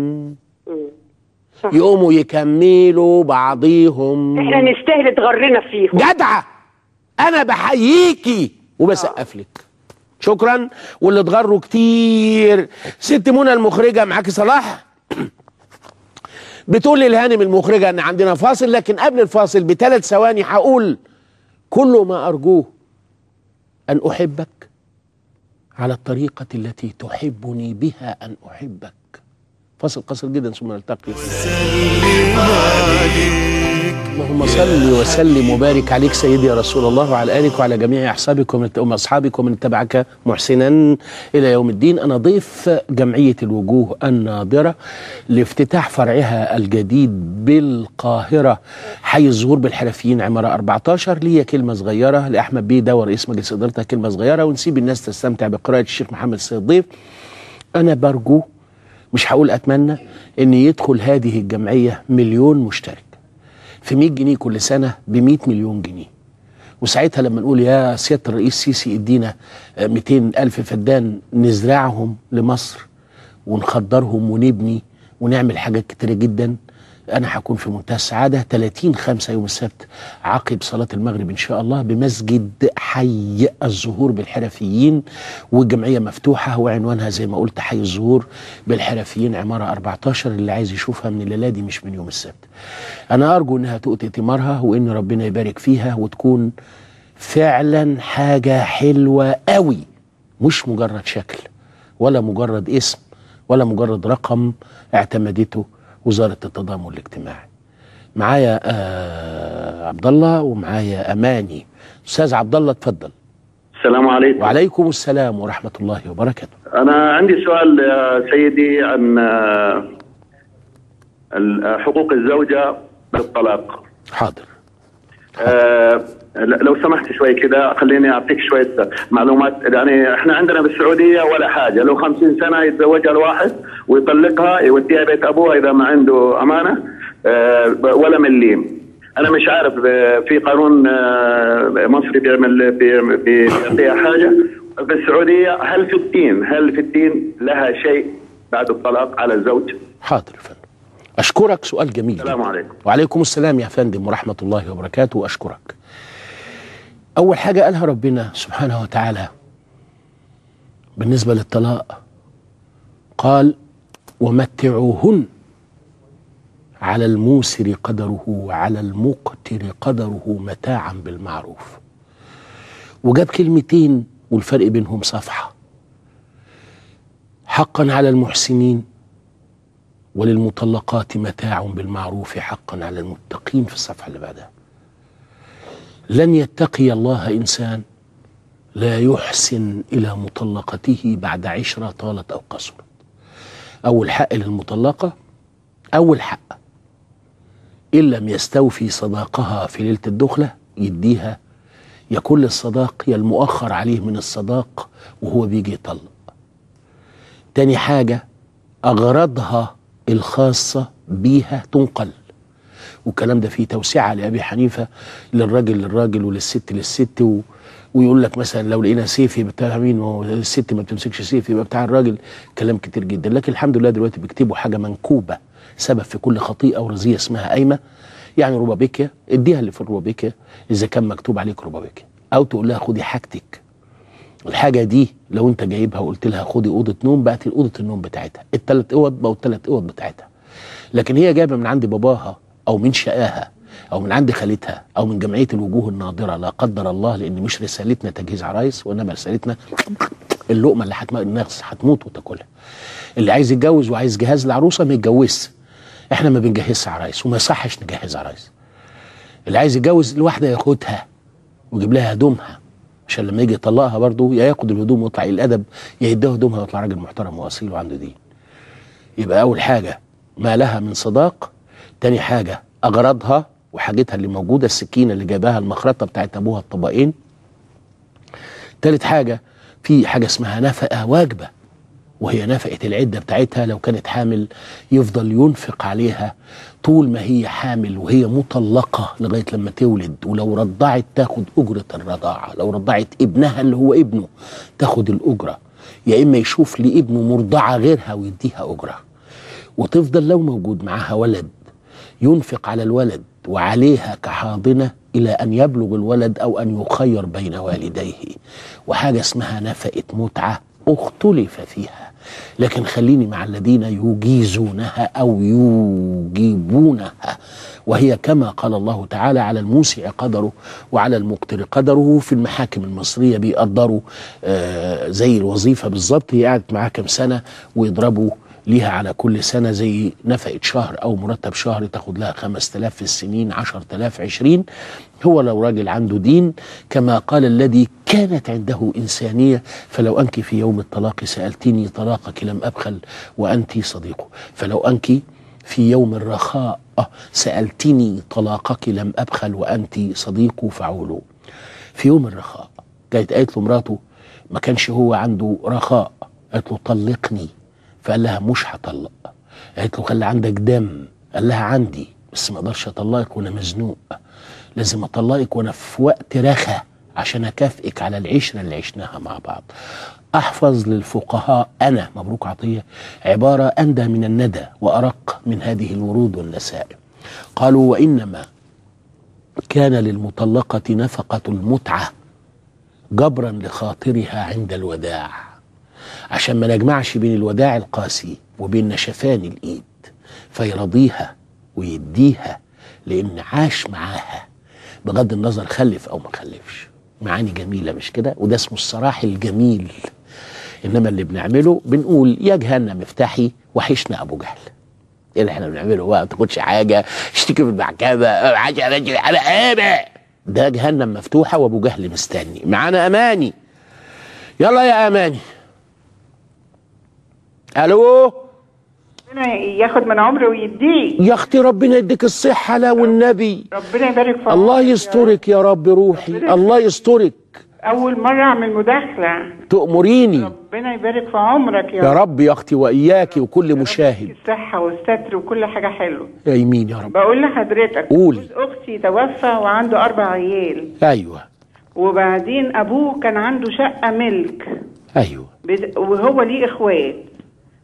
صح. يقوموا يكملوا بعضيهم احنا نستاهل اتغرنا فيهم جدعه انا بحييكي وبسقف لك شكرا واللي اتغروا كتير ست منى المخرجه معاكي صلاح بتقول لي الهانم المخرجه ان عندنا فاصل لكن قبل الفاصل بثلاث ثواني هقول كل ما ارجوه ان احبك على الطريقه التي تحبني بها ان احبك فاصل قصير جدا ثم نلتقي اللهم صل وسلم وبارك عليك سيدي يا رسول الله وعلى الك وعلى جميع احبابك ومن ومن اصحابك ومن اتبعك محسنا الى يوم الدين انا ضيف جمعيه الوجوه الناظره لافتتاح فرعها الجديد بالقاهره حي الظهور بالحرفيين عماره 14 ليا كلمه صغيره لاحمد بيه ده ورئيس مجلس ادارتها كلمه صغيره ونسيب الناس تستمتع بقراءه الشيخ محمد السيد ضيف انا برجو مش هقول اتمنى ان يدخل هذه الجمعيه مليون مشترك في 100 جنيه كل سنه ب 100 مليون جنيه وساعتها لما نقول يا سياده الرئيس سيسي ادينا آه، 200 الف فدان نزرعهم لمصر ونخدرهم ونبني ونعمل حاجات كتيره جدا انا هكون في منتهى السعاده 30 5 يوم السبت عقب صلاه المغرب ان شاء الله بمسجد حي الزهور بالحرفيين والجمعيه مفتوحه وعنوانها زي ما قلت حي الزهور بالحرفيين عماره 14 اللي عايز يشوفها من الليله دي مش من يوم السبت انا ارجو انها تؤتي ثمارها وان ربنا يبارك فيها وتكون فعلا حاجه حلوه قوي مش مجرد شكل ولا مجرد اسم ولا مجرد رقم اعتمدته وزاره التضامن الاجتماعي معايا آه عبد الله ومعايا اماني استاذ عبد الله اتفضل السلام عليكم وعليكم السلام ورحمه الله وبركاته أنا عندي سؤال يا سيدي عن آه، ال- حقوق الزوجة بالطلاق حاضر آه، ل- لو سمحت شوي كده خليني أعطيك شوية معلومات يعني إحنا عندنا بالسعودية ولا حاجة لو خمسين سنة يتزوجها الواحد ويطلقها يوديها بيت أبوها إذا ما عنده أمانة آه، ب- ولا مليم أنا مش عارف آه، في قانون آه، مصري بيعمل بيعمل- بيعطيها حاجة في السعودية هل في الدين هل في الدين لها شيء بعد الطلاق على الزوج؟ حاضر يا فندم اشكرك سؤال جميل السلام جدا. عليكم وعليكم السلام يا فندم ورحمه الله وبركاته واشكرك اول حاجه قالها ربنا سبحانه وتعالى بالنسبه للطلاق قال ومتعوهن على الموسر قدره وعلى المقتر قدره متاعا بالمعروف وجاب كلمتين والفرق بينهم صفحه حقا على المحسنين وللمطلقات متاع بالمعروف حقا على المتقين في الصفحه اللي بعدها لن يتقي الله انسان لا يحسن الى مطلقته بعد عشره طالت او قصرت اول حق للمطلقه اول حق ان لم يستوفي صداقها في ليله الدخله يديها يا كل الصداق يا المؤخر عليه من الصداق وهو بيجي يطلق تاني حاجة أغراضها الخاصة بيها تنقل والكلام ده فيه توسعة لأبي حنيفة للراجل للراجل وللست للست و... ويقول لك مثلا لو لقينا سيف يبقى بتاع مين ما هو الست ما بتمسكش سيف يبقى بتاع الراجل كلام كتير جدا لكن الحمد لله دلوقتي بيكتبوا حاجة منكوبة سبب في كل خطيئة ورزية اسمها قايمة يعني ربابيكيا اديها اللي في الربابيكيا إذا كان مكتوب عليك ربابيكيا أو تقول لها خدي حاجتك الحاجه دي لو انت جايبها وقلت لها خدي اوضه نوم بقت اوضه النوم بتاعتها الثلاث اوض بقوا الثلاث اوض بتاعتها لكن هي جايبه من عند باباها او من شقاها او من عند خالتها او من جمعيه الوجوه الناضره لا قدر الله لان مش رسالتنا تجهيز عرايس وانما رسالتنا اللقمه اللي حتم... الناس هتموت وتاكلها اللي عايز يتجوز وعايز جهاز العروسه ما يتجوزش احنا ما بنجهزش عرايس وما يصحش نجهز عرايس اللي عايز يتجوز الواحده ياخدها ويجيب لها هدومها عشان لما يجي يطلقها برضه يا ياخد الهدوم ويطلع الادب يا يديها هدومها ويطلع راجل محترم واصيل وعنده دين يبقى اول حاجه ما لها من صداق تاني حاجه اغراضها وحاجتها اللي موجوده السكينه اللي جابها المخرطه بتاعت ابوها الطبقين تالت حاجه في حاجه اسمها نفقه واجبه وهي نفقه العده بتاعتها لو كانت حامل يفضل ينفق عليها طول ما هي حامل وهي مطلقه لغايه لما تولد ولو رضعت تاخد اجره الرضاعه لو رضعت ابنها اللي هو ابنه تاخد الاجره يا اما يشوف لابنه مرضعه غيرها ويديها اجره وتفضل لو موجود معاها ولد ينفق على الولد وعليها كحاضنه الى ان يبلغ الولد او ان يخير بين والديه وحاجه اسمها نفقه متعه اختلف فيها لكن خليني مع الذين يجيزونها او يوجبونها وهي كما قال الله تعالى على الموسع قدره وعلى المقتر قدره في المحاكم المصريه بيقدروا آه زي الوظيفه بالظبط هي قعدت معاه كام سنه ويضربوا ليها على كل سنة زي نفقة شهر أو مرتب شهر تاخد لها 5000 في السنين 10000 20 هو لو راجل عنده دين كما قال الذي كانت عنده إنسانية فلو أنك في يوم الطلاق سألتني طلاقك لم أبخل وأنت صديقه فلو أنك في يوم الرخاء سألتني طلاقك لم أبخل وأنت صديقه فعولوا في يوم الرخاء كانت قالت له مراته ما كانش هو عنده رخاء قالت له طلقني فقال لها مش هطلق قالت له خلي عندك دم قال لها عندي بس ما اقدرش اطلقك وانا مزنوق لازم اطلقك وانا في وقت رخا عشان اكافئك على العشره اللي عشناها مع بعض احفظ للفقهاء انا مبروك عطيه عباره اندى من الندى وارق من هذه الورود والنسائم قالوا وانما كان للمطلقه نفقه المتعه جبرا لخاطرها عند الوداع عشان ما نجمعش بين الوداع القاسي وبين نشفان الايد فيرضيها ويديها لان عاش معاها بغض النظر خلف او ما خلفش معاني جميله مش كده وده اسمه الصراح الجميل انما اللي بنعمله بنقول يا جهنم افتحي وحشنا ابو جهل ايه اللي احنا بنعمله بقى ما تاخدش حاجه اشتكي في المحكمه عاجي رجلي على قامه ده جهنم مفتوحه وابو جهل مستني معانا اماني يلا يا اماني الو ربنا ياخد من عمره ويديه يا اختي ربنا يديك الصحه لا والنبي ربنا يبارك في الله عمرك يا يسترك يا رب روحي ربنا الله يسترك اول مره اعمل مداخله تأمريني ربنا يبارك في عمرك يا, يا رب يا اختي واياكي وكل مشاهد الصحه والستر وكل حاجه حلوه امين يا رب بقول لحضرتك قولي. جوز اختي توفى وعنده اربع عيال ايوه وبعدين ابوه كان عنده شقه ملك ايوه بد- وهو ليه اخوات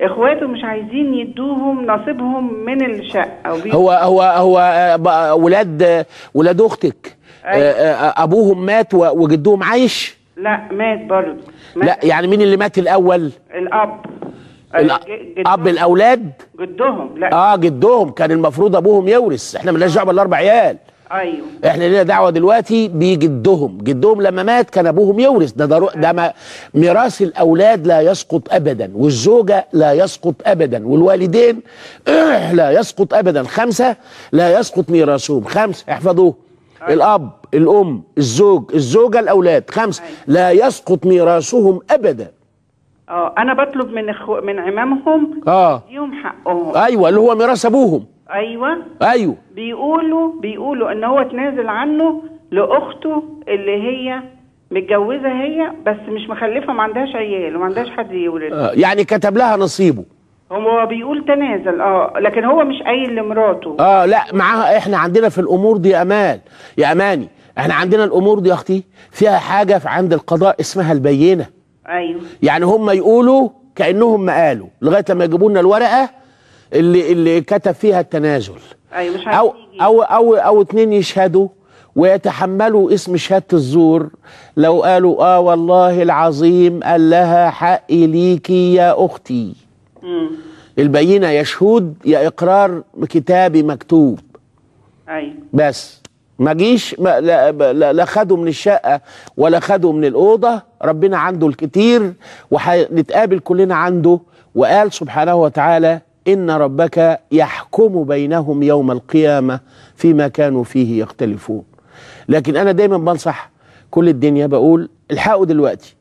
اخواته مش عايزين يدوهم نصيبهم من الشقه وبي... هو هو هو آه، بقى ولاد آه، ولاد اختك آه، أيوة. آه، ابوهم مات و- وجدهم عايش لا مات برضه مات لا يعني مين اللي مات الاول الاب الأ- ج- جدهم- اب الاولاد جدهم لا اه جدهم كان المفروض ابوهم يورث احنا مالناش دعوه بالاربع عيال ايوه احنا لنا دعوه دلوقتي بجدهم جدهم لما مات كان ابوهم يورث ده ده, ده ما- ميراث الاولاد لا يسقط ابدا والزوجه لا يسقط ابدا والوالدين لا يسقط ابدا خمسه لا يسقط ميراثهم خمسه احفظوه الاب الام الزوج الزوجه الاولاد خمسه لا يسقط ميراثهم ابدا اه انا بطلب من اخو... من عمامهم اه يديهم حقهم ايوه اللي هو ميراث ابوهم ايوه ايوه بيقولوا بيقولوا ان هو تنازل عنه لاخته اللي هي متجوزه هي بس مش مخلفه ما عندهاش عيال وما عندهاش حد يولد آه يعني كتب لها نصيبه هو بيقول تنازل اه لكن هو مش قايل لمراته اه لا معاها احنا عندنا في الامور دي امان يا اماني احنا عندنا الامور دي يا اختي فيها حاجه في عند القضاء اسمها البينه ايوه يعني هم يقولوا كانهم ما قالوا لغايه لما يجيبوا لنا الورقه اللي اللي كتب فيها التنازل ايوه مش او عارف يجي. او او او اتنين يشهدوا ويتحملوا اسم شهاده الزور لو قالوا اه والله العظيم قال لها حقي ليكي يا اختي مم. البينه يا شهود يا اقرار كتابي مكتوب ايوه بس ما جيش ما لا, لا, لا خدوا من الشقه ولا خدوا من الاوضه ربنا عنده الكتير وهنتقابل كلنا عنده وقال سبحانه وتعالى ان ربك يحكم بينهم يوم القيامه فيما كانوا فيه يختلفون لكن انا دايما بنصح كل الدنيا بقول الحقوا دلوقتي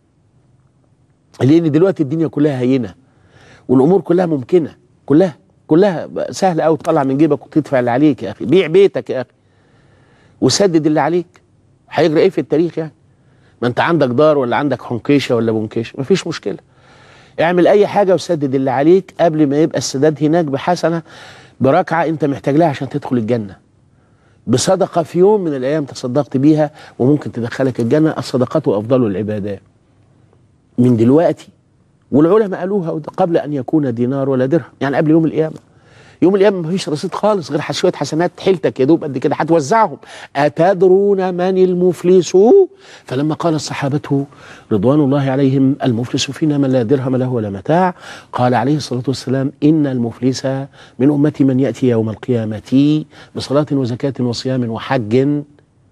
لان دلوقتي الدنيا كلها هينه والامور كلها ممكنه كلها كلها سهله قوي تطلع من جيبك وتدفع اللي عليك يا اخي بيع بيتك يا اخي وسدد اللي عليك هيجري ايه في التاريخ يعني ما انت عندك دار ولا عندك حنكيشه ولا بنكيشه مفيش مشكله اعمل اي حاجه وسدد اللي عليك قبل ما يبقى السداد هناك بحسنه بركعه انت محتاج لها عشان تدخل الجنه بصدقه في يوم من الايام تصدقت بيها وممكن تدخلك الجنه الصدقات افضل العبادات من دلوقتي والعلماء قالوها قبل ان يكون دينار ولا درهم يعني قبل يوم القيامه يوم القيامه مفيش رصيد خالص غير شويه حسنات حيلتك يا دوب قد كده هتوزعهم اتدرون من المفلس فلما قال الصحابه رضوان الله عليهم المفلس فينا من لا درهم له ولا متاع قال عليه الصلاه والسلام ان المفلس من امتي من ياتي يوم القيامه بصلاه وزكاه وصيام وحج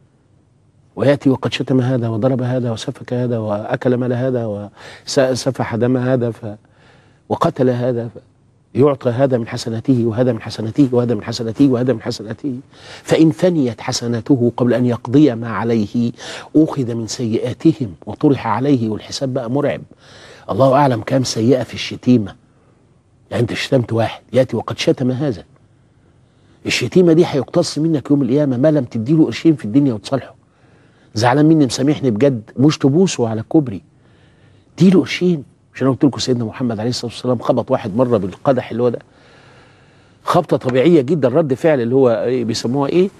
وياتي وقد شتم هذا وضرب هذا وسفك هذا واكل مال هذا وسفح دم هذا ف وقتل هذا ف يعطى هذا من حسناته وهذا من حسناته وهذا من حسناته وهذا من حسناته فإن فنيت حسناته قبل أن يقضي ما عليه أخذ من سيئاتهم وطرح عليه والحساب بقى مرعب الله أعلم كام سيئة في الشتيمة يعني أنت شتمت واحد يأتي وقد شتم هذا الشتيمة دي هيقتص منك يوم القيامة ما لم تديله قرشين في الدنيا وتصالحه زعلان مني مسامحني بجد مش تبوسه على كوبري اديله قرشين مش انا قلت لكم سيدنا محمد عليه الصلاه والسلام خبط واحد مره بالقدح اللي هو ده خبطه طبيعيه جدا رد فعل اللي هو إيه بيسموها ايه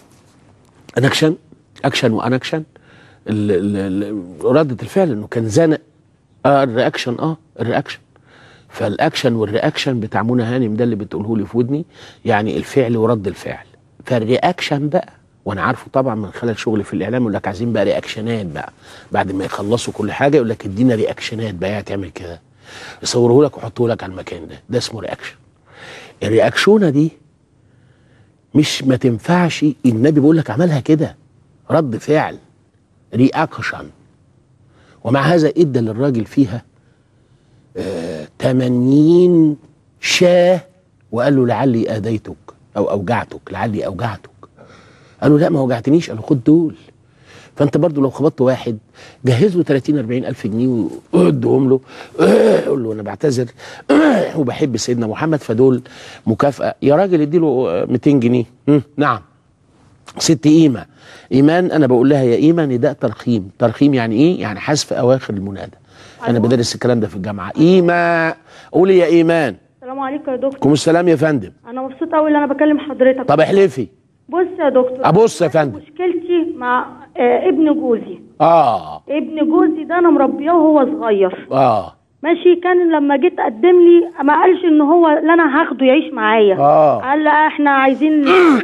انكشن اكشن وانكشن ال- ال- ال- ردة الفعل انه كان زنق اه الرياكشن اه الرياكشن فالاكشن والرياكشن بتاع منى هانم ده اللي بتقوله لي في ودني يعني الفعل ورد الفعل فالرياكشن بقى وانا عارفه طبعا من خلال شغلي في الاعلام يقول لك عايزين بقى رياكشنات بقى بعد ما يخلصوا كل حاجه يقول لك ادينا رياكشنات بقى يعني تعمل كده يصوره لك ويحطه لك على المكان ده ده اسمه رياكشن الرياكشونه دي مش ما تنفعش النبي بيقول لك عملها كده رد فعل رياكشن ومع هذا ادى للراجل فيها آه 80 شاه وقال له لعلي اذيتك او اوجعتك لعلي اوجعتك قال له لا ما وجعتنيش قال له خد دول فانت برضو لو خبطت واحد جهز له 30 40 الف جنيه وادهم له قول له انا بعتذر وبحب سيدنا محمد فدول مكافاه يا راجل اديله 200 جنيه مم، نعم ست قيمه ايمان انا بقول لها يا قيمه نداء ترخيم ترخيم يعني ايه يعني حذف اواخر المنادى انا أيوة. بدرس الكلام ده في الجامعه قيمه قولي يا ايمان السلام عليكم يا دكتور عليكم السلام يا فندم انا مبسوطه قوي ان انا بكلم حضرتك طب احلفي بص يا دكتور ابص يا فندم مشكلتي مع آه ابن جوزي اه ابن جوزي ده انا مربياه وهو صغير اه ماشي كان لما جيت قدم لي ما قالش ان هو اللي انا هاخده يعيش معايا آه. قال لا احنا عايزين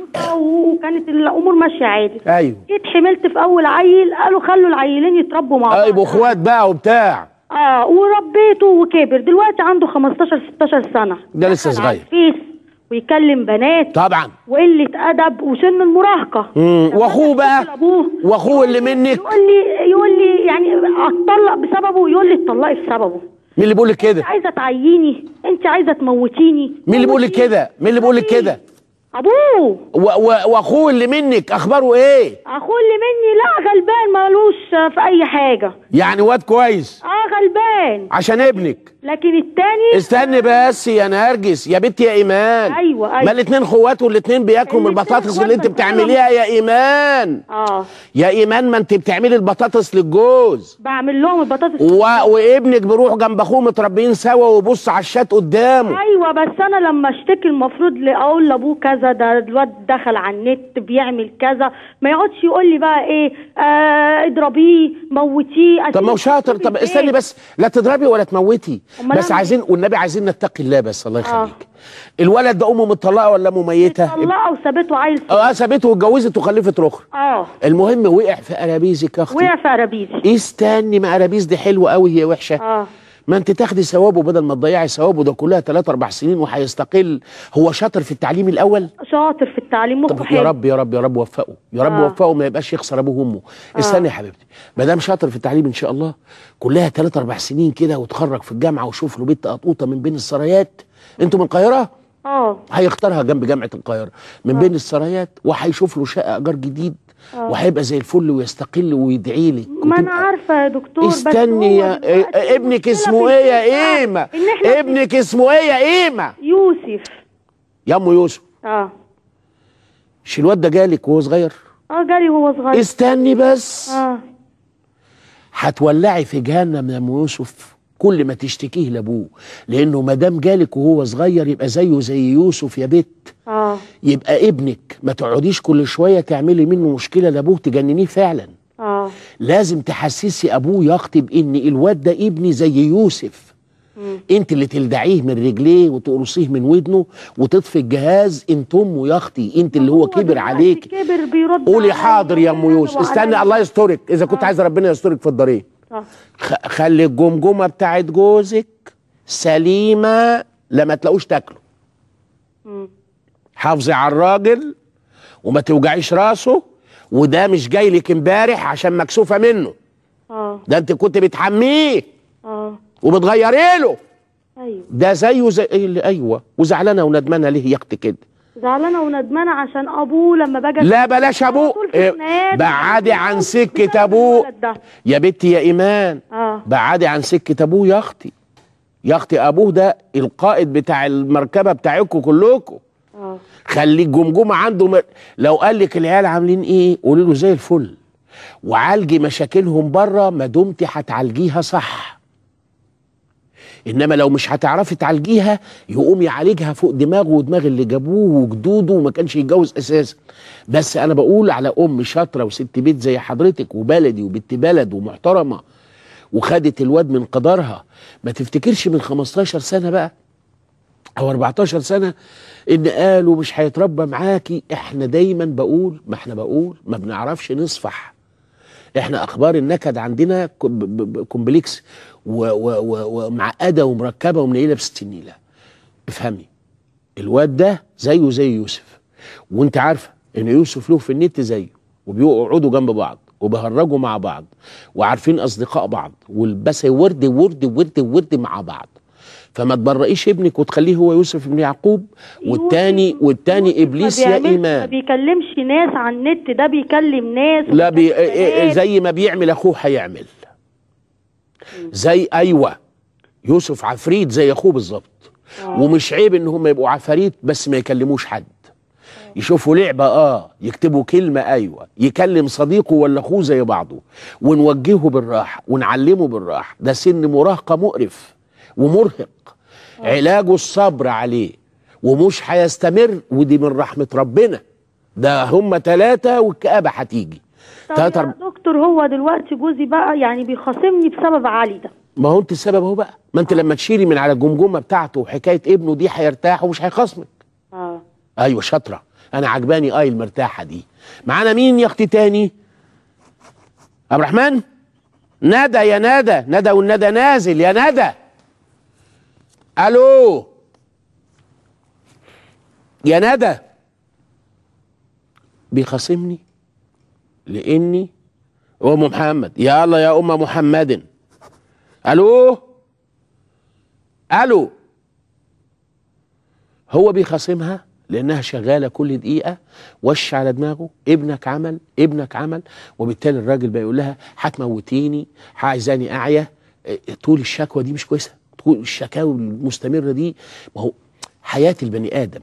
وكانت الامور ماشيه عادي ايوه جيت حملت في اول عيل قالوا خلوا العيلين يتربوا مع اه بعض يبقوا اخوات بقى وبتاع اه وربيته وكبر دلوقتي عنده 15 16 سنه ده لسه دخل على صغير الفيس ويكلم بنات طبعا وقله ادب وسن المراهقه مم. لما واخوه أنا بقى أتصل أبوه واخوه اللي منك يقول لي يقول لي يعني اتطلق بسببه يقول لي اتطلقي بسببه مين اللي بيقول لك كده انت عايزه تعييني انت عايزه تموتيني مين اللي بيقول لك موتيني. كده مين اللي بيقول لك كده ابوه و- و- واخوه اللي منك اخباره ايه اخوه اللي مني لا غلبان مالوش في اي حاجه يعني واد كويس اه غلبان عشان ابنك لكن التاني استني بس يا نرجس يا بنتي يا ايمان أيوة، أيوة. ما الاتنين خوات والاتنين بياكلوا من الاتنين البطاطس إخوات اللي انت بس بتعمليها يا ايمان اه يا ايمان ما انت بتعملي البطاطس للجوز بعمل لهم البطاطس و... وابنك بيروح جنب اخوه متربيين سوا ويبص على الشات قدامه ايوه بس انا لما اشتكي المفروض ل- اقول لابوه كذا ده الواد دخل على النت بيعمل كذا ما يقعدش يقول لي بقى ايه آه اضربيه موتيه طب ما هو شاطر طب استني بس لا تضربي ولا تموتي أمال بس أعمل عايزين والنبي عايزين نتقي الله بس الله يخليك الولد ده امه مطلقه ولا امه ميته طلقه وسابته عيل صغير. اه سابته واتجوزت وخلفت اخرى اه المهم وقع في قرابيزك يا اختي وقع في قرابيزي استني ما قرابيز دي حلوه قوي هي وحشه اه ما انت تاخدي ثوابه بدل ما تضيعي ثوابه ده كلها 3 4 سنين وهيستقل هو شاطر في التعليم الاول شاطر في التعليم مخه طب يا حلو رب يا رب يا رب وفقه يا رب آه. وفقه ما يبقاش يخسر ابوه وامه استني يا حبيبتي ما دام شاطر في التعليم ان شاء الله كلها 3 4 سنين كده وتخرج في الجامعه وشوف له بنت قطوطه من بين السرايات انتوا من القاهره اه هيختارها جنب جامعه القاهره من بين السرايات وهيشوف له شقه ايجار جديد وهيبقى زي الفل ويستقل ويدعي لك ما انا وتبقى- عارفه يا دكتور بس استني هو يا دلوقتي إيه- ابنك المشكلة اسمه في ايه يا الفكرة ايمه ان احنا في- ابنك اسمه ايه يا ايمه يوسف يا ام يوسف اه مش الواد ده جالك وهو صغير اه جالي وهو صغير استني بس اه هتولعي في جهنم يا ام يوسف كل ما تشتكيه لابوه لانه ما دام جالك وهو صغير يبقى زيه زي يوسف يا بت اه يبقى ابنك ما تقعديش كل شويه تعملي منه مشكله لابوه تجننيه فعلا اه لازم تحسسي ابوه يخطي بان الواد ده ابني زي يوسف انت اللي تلدعيه من رجليه وتقرصيه من ودنه وتطفي الجهاز انت امه يا اختي انت اللي هو كبر دلوقتي عليك كبر بيرد قولي عليا حاضر يا ام يوسف وعليا. استني الله يسترك اذا كنت عايزه ربنا يسترك في الضريح آه. خ- خلي الجمجمه بتاعت جوزك سليمه لما تلاقوش تاكله مم. حافظي على الراجل وما توجعيش راسه وده مش جاي لك امبارح عشان مكسوفه منه اه ده انت كنت بتحميه اه وبتغيري له ايوه ده زيه زي إيه اللي ايوه وزعلانه وندمانه ليه يا اختي كده زعلانه وندمانه عشان ابوه لما باجي لا بلاش ابوه طول في إيه، خناقات. بعدي عن سكه بسبب ابوه الولد ده. يا بنتي يا ايمان اه بعدي عن سكه ابوه يا اختي يا اختي ابوه ده القائد بتاع المركبه بتاعتكم كلكم اه خلي الجمجمه عنده م... لو قال لك العيال عاملين ايه قولي له زي الفل وعالجي مشاكلهم بره ما دمتي هتعالجيها صح انما لو مش هتعرفي تعالجيها يقوم يعالجها فوق دماغه ودماغ اللي جابوه وجدوده وما كانش يتجوز اساسا بس انا بقول على ام شاطره وست بيت زي حضرتك وبلدي وبنت بلد ومحترمه وخدت الواد من قدرها ما تفتكرش من 15 سنه بقى او 14 سنه ان قالوا مش هيتربى معاكي احنا دايما بقول ما احنا بقول ما بنعرفش نصفح احنا اخبار النكد عندنا كو- ب- ب- ب- كومبلكس و- و- و- ومعقده ومركبه ومنيله بست النيله افهمي الواد ده زيه زي يوسف وانت عارفه ان يوسف له في النت زيه وبيقعدوا جنب بعض وبيهرجوا مع بعض وعارفين اصدقاء بعض والبس ورد ورد ورد ورد مع بعض فما تبرئيش ابنك وتخليه هو يوسف بن يعقوب والتاني يوسف- والتاني يوسف ما ابليس يا بيعملش- ما ايمان بيكلمش ناس على النت ده بيكلم ناس لا بي... وبيكلم إيه- إيه بنات. زي ما بيعمل اخوه هيعمل زي ايوه يوسف عفريت زي اخوه بالظبط ومش عيب ان هم يبقوا عفاريت بس ما يكلموش حد يشوفوا لعبة اه يكتبوا كلمة ايوه يكلم صديقه ولا اخوه زي بعضه ونوجهه بالراحة ونعلمه بالراحة ده سن مراهقة مقرف ومرهق علاجه الصبر عليه ومش هيستمر ودي من رحمة ربنا ده هم ثلاثة والكآبة هتيجي طب تلاتة يا دكتور هو دلوقتي جوزي بقى يعني بيخاصمني بسبب علي ده ما هو انت السبب اهو بقى ما انت لما تشيلي من على الجمجمه بتاعته وحكايه ابنه دي هيرتاح ومش هيخصمك اه ايوه شاطره انا عجباني اي المرتاحه دي معانا مين يا اختي تاني عبد الرحمن ندى يا ندى ندى والندى نازل يا ندى الو يا ندى بيخاصمني لاني ام محمد يلا يا ام محمد الو الو هو بيخاصمها لانها شغاله كل دقيقه وش على دماغه ابنك عمل ابنك عمل وبالتالي الراجل بقى يقول لها هتموتيني عايزاني اعيا إيه، طول الشكوى دي مش كويسه طول الشكاوي المستمره دي ما هو حياه البني ادم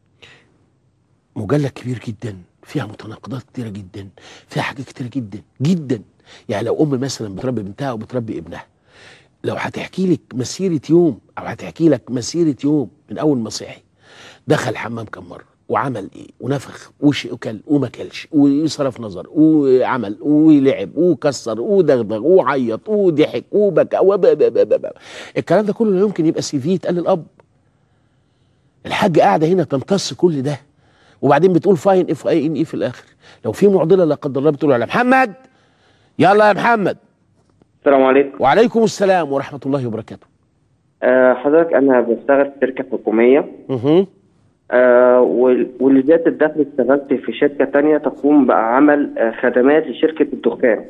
مجلد كبير جدا فيها متناقضات كتيره جدا فيها حاجات كتيره جدا جدا يعني لو ام مثلا بتربي بنتها او بتربي ابنها لو هتحكي لك مسيره يوم او هتحكي لك مسيره يوم من اول ما صحي دخل الحمام كم مره وعمل ايه ونفخ وش وكل وما كلش وصرف نظر وعمل ولعب وكسر ودغدغ وعيط وضحك وبكى وب- ب- ب- ب- ب- الكلام ده كله لا يمكن يبقى سي في يتقال للاب الحاجه قاعده هنا تمتص كل ده وبعدين بتقول فاين اف اي ان ايه في الاخر لو في معضله لا قدر الله بتقول على محمد يلا يا محمد السلام عليكم وعليكم السلام ورحمه الله وبركاته آه حضرتك انا بشتغل في شركه حكوميه اها آه وال- ولذات الدخل اشتغلت في شركه تانية تقوم بعمل آه خدمات لشركه الدخان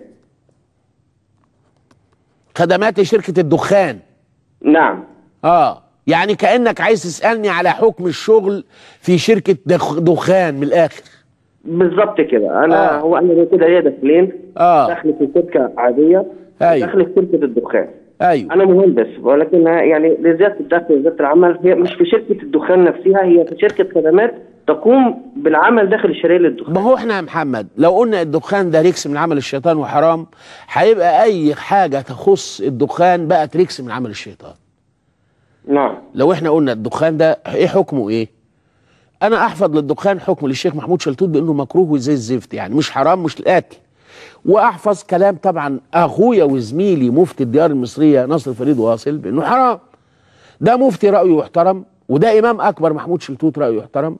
خدمات شركه الدخان نعم اه يعني كانك عايز تسالني على حكم الشغل في شركه دخ دخان من الاخر بالظبط كده انا آه. هو انا كده ليا دخلين اه دخل في شركه عاديه أيوة. دخل في شركه الدخان ايوه انا مهندس ولكن يعني لذات الدخل وذات العمل هي مش في شركه الدخان نفسها هي في شركه خدمات تقوم بالعمل داخل الشركه للدخان ما هو احنا يا محمد لو قلنا الدخان ده ريكس من عمل الشيطان وحرام هيبقى اي حاجه تخص الدخان بقت ريكس من عمل الشيطان نعم لو احنا قلنا الدخان ده ايه حكمه ايه انا احفظ للدخان حكم للشيخ محمود شلتوت بانه مكروه وزي الزفت يعني مش حرام مش القتل واحفظ كلام طبعا اخويا وزميلي مفتي الديار المصريه ناصر فريد واصل بانه حرام ده مفتي رايه يحترم وده امام اكبر محمود شلتوت رايه يحترم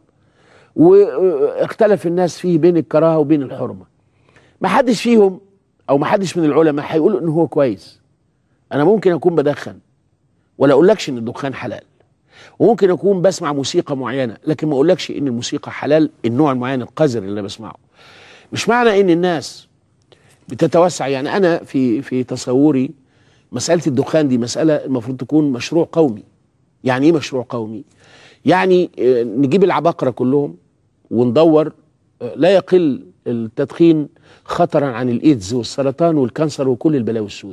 واختلف الناس فيه بين الكراهه وبين الحرمه ما حدش فيهم او ما حدش من العلماء هيقول ان هو كويس انا ممكن اكون بدخن ولا اقولكش ان الدخان حلال وممكن اكون بسمع موسيقى معينه لكن ما اقولكش ان الموسيقى حلال النوع المعين القذر اللي انا بسمعه مش معنى ان الناس بتتوسع يعني انا في في تصوري مساله الدخان دي مساله المفروض تكون مشروع قومي يعني ايه مشروع قومي يعني آه، نجيب العباقره كلهم وندور آه، لا يقل التدخين خطرا عن الايدز والسرطان والكانسر وكل البلاوي السود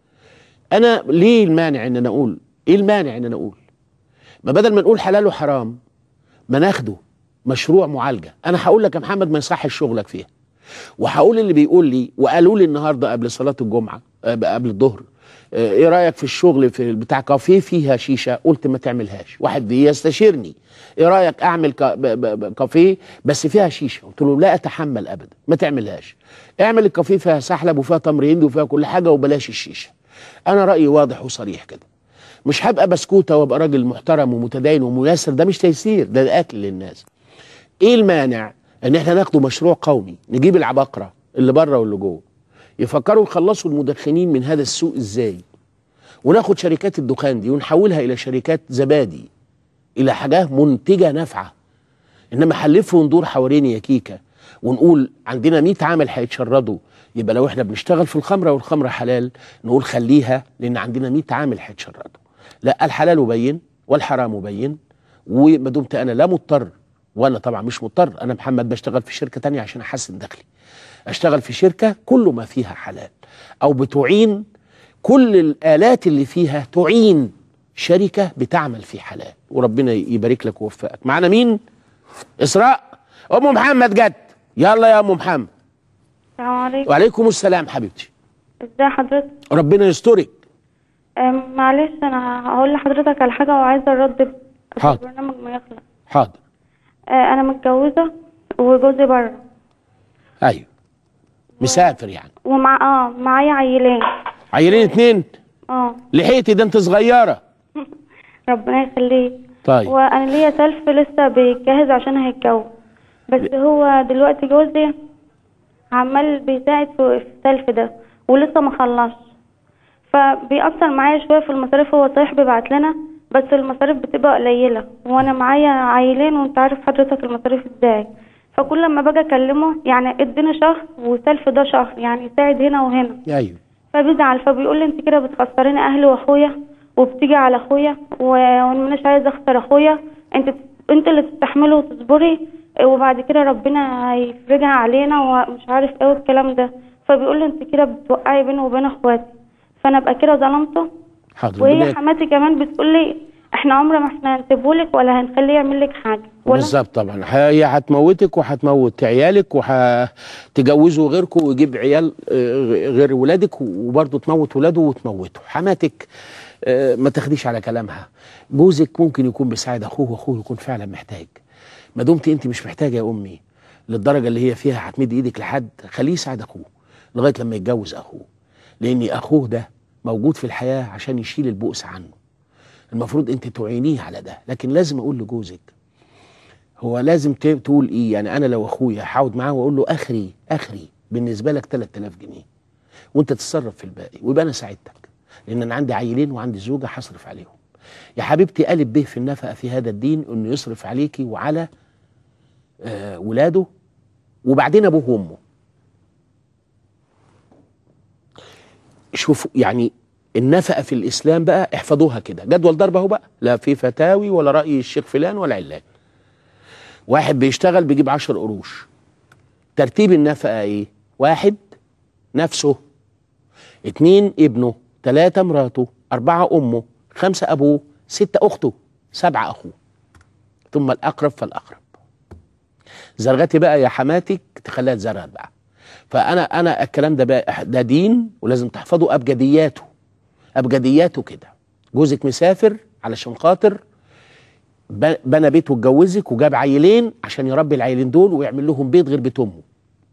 انا ليه المانع ان انا اقول ايه المانع ان انا اقول ما بدل ما نقول حلال وحرام ما ناخده مشروع معالجه انا هقول لك يا محمد ما يصحش شغلك فيها وهقول اللي بيقول لي وقالوا لي النهارده قبل صلاه الجمعه آه، قبل الظهر آه، ايه رايك في الشغل في بتاع كافيه فيها شيشه قلت ما تعملهاش واحد بيستشيرني ايه رايك اعمل كا- ب- ب- ب- كافيه بس فيها شيشه قلت له لا اتحمل ابدا ما تعملهاش اعمل الكافيه فيها سحلب وفيها تمر هندي وفيها كل حاجه وبلاش الشيشه انا رايي واضح وصريح كده مش هبقى بسكوته وابقى راجل محترم ومتدين وميسر ده مش تيسير ده, ده اكل للناس ايه المانع ان احنا ناخده مشروع قومي نجيب العباقره اللي بره واللي جوه يفكروا يخلصوا المدخنين من هذا السوق ازاي وناخد شركات الدخان دي ونحولها الى شركات زبادي الى حاجات منتجه نافعه انما حلف وندور حوالين يا كيكه ونقول عندنا 100 عامل هيتشردوا يبقى لو احنا بنشتغل في الخمره والخمره حلال نقول خليها لان عندنا 100 عامل هيتشردوا لا الحلال بين والحرام بين وما دمت انا لا مضطر وانا طبعا مش مضطر انا محمد بشتغل في شركه تانية عشان احسن دخلي اشتغل في شركه كل ما فيها حلال او بتعين كل الالات اللي فيها تعين شركه بتعمل في حلال وربنا يبارك لك ويوفقك معانا مين اسراء ام محمد جت يلا يا ام محمد السلام عليكم وعليكم السلام حبيبتي ازي حضرتك ربنا يسترك أم، معلش انا هقول لحضرتك على حاجه وعايزه الرد ب- حاضر. البرنامج ما يخلص حاضر آه، انا متجوزه وجوزي بره ايوه مسافر يعني ومع اه معايا عيلين عيلين اتنين اه لحقتي ده انت صغيره ربنا يخليك طيب وانا ليا سلف لسه بيجهز عشان هيتجوز بس هو دلوقتي جوزي عمال بيساعد في في السلف ده ولسه ما خلصش فبيأثر معايا شويه في المصاريف هو صحيح بيبعت لنا بس المصاريف بتبقى قليله وانا معايا عيلين وانت عارف حضرتك المصاريف ازاي فكل ما باجي اكلمه يعني اديني شهر وسلف ده شهر يعني ساعد هنا وهنا ايوه فبيزعل فبيقول لي انت كده بتخسريني اهلي واخويا وبتيجي على اخويا و- وانا مش عايزه اخسر اخويا انت انت اللي تستحملي وتصبري وبعد كده ربنا هيفرجها علينا ومش عارف ايه والكلام ده فبيقول لي انت كده بتوقعي بيني وبين اخواتي فانا ابقى كده ظلمته حاضر وهي ربنا- حماتي كمان بتقول لي احنا عمر ما احنا هنسيبهولك ولا هنخليه يعمل لك حاجه ولا بالظبط طبعا هي هتموتك وهتموت عيالك وهتجوزوا غيركم ويجيب عيال آه، غير ولادك وبرضه تموت ولاده وتموته حماتك آه، ما تاخديش على كلامها جوزك ممكن يكون بيساعد اخوه واخوه يكون فعلا محتاج ما دمت انت مش محتاجه يا امي للدرجه اللي هي فيها هتمد ايدك لحد خليه يساعد اخوه لغايه لما يتجوز اخوه لان اخوه ده موجود في الحياه عشان يشيل البؤس عنه المفروض انت تعينيه على ده لكن لازم اقول لجوزك هو لازم ت- تقول ايه يعني انا لو اخويا هقعد معاه واقول له اخري اخري بالنسبه لك 3000 جنيه وانت تتصرف في الباقي ويبقى انا ساعدتك لان انا عندي عيلين وعندي زوجه هصرف عليهم يا حبيبتي الف به في النفقه في هذا الدين انه يصرف عليكي وعلى آه ولاده وبعدين ابوه وامه شوفوا يعني النفقه في الاسلام بقى احفظوها كده جدول ضرب اهو بقى لا في فتاوي ولا راي الشيخ فلان ولا علان واحد بيشتغل بيجيب عشر قروش ترتيب النفقه ايه واحد نفسه اتنين ابنه تلاتة مراته أربعة أمه خمسة أبوه ستة أخته سبعة أخوه ثم الأقرب فالأقرب زرغتي بقى يا حماتك تخليها تزرغت بقى فأنا أنا الكلام ده بقى ده دين ولازم تحفظوا أبجدياته أبجدياته كده جوزك مسافر علشان خاطر ب- بنى بيت واتجوزك وجاب عيلين عشان يربي العيلين دول ويعمل لهم بيت غير بيت امه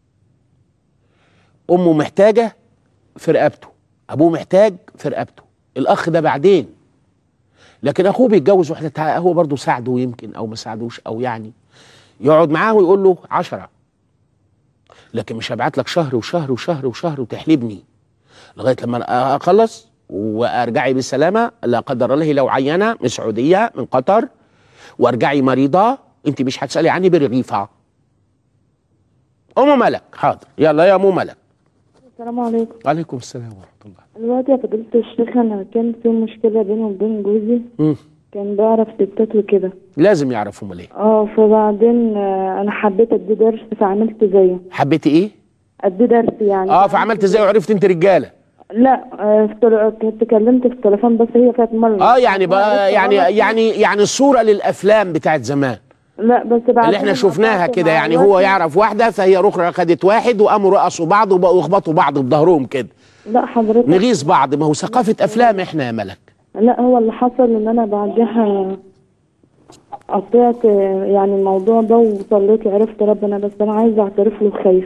امه محتاجه في رقبته ابوه محتاج في رقبته الاخ ده بعدين لكن اخوه بيتجوز واحده تع- هو برضه ساعده يمكن او ما ساعدوش او يعني يقعد معاه ويقول له عشرة لكن مش هبعت لك شهر وشهر وشهر وشهر وتحلبني لغايه لما أنا اخلص وارجعي بالسلامه لا قدر الله لو عينه من السعوديه من قطر وارجعي مريضه انت مش هتسالي عني برغيفه ام ملك حاضر يلا يا ام ملك السلام عليكم وعليكم السلام ورحمه الله دلوقتي يا فضيلة الشيخ أنا كان في مشكلة بيني وبين جوزي مم. كان بيعرف ستات وكده لازم يعرفوا امال ايه اه فبعدين آه، أنا حبيت أدي درس فعملت زيه حبيتي ايه أدي درس يعني اه فعملت زي وعرفت انت رجاله لا آه، في تل- كنت كلمت في التليفون بس هي كانت مرة اه يعني بقى يعني يعني يعني الصوره للافلام بتاعت زمان لا بس بعد اللي احنا شفناها كده يعني هو يعرف واحده فهي اخرى خدت واحد وقاموا رقصوا بعض وبقوا يخبطوا بعض بظهرهم كده لا حضرتك نغيظ بعض ما هو ثقافه افلام احنا يا ملك لا هو اللي حصل ان انا بعدها قطعت آه، يعني الموضوع ده وصليت وعرفت ربنا بس انا عايزه اعترف له خايفه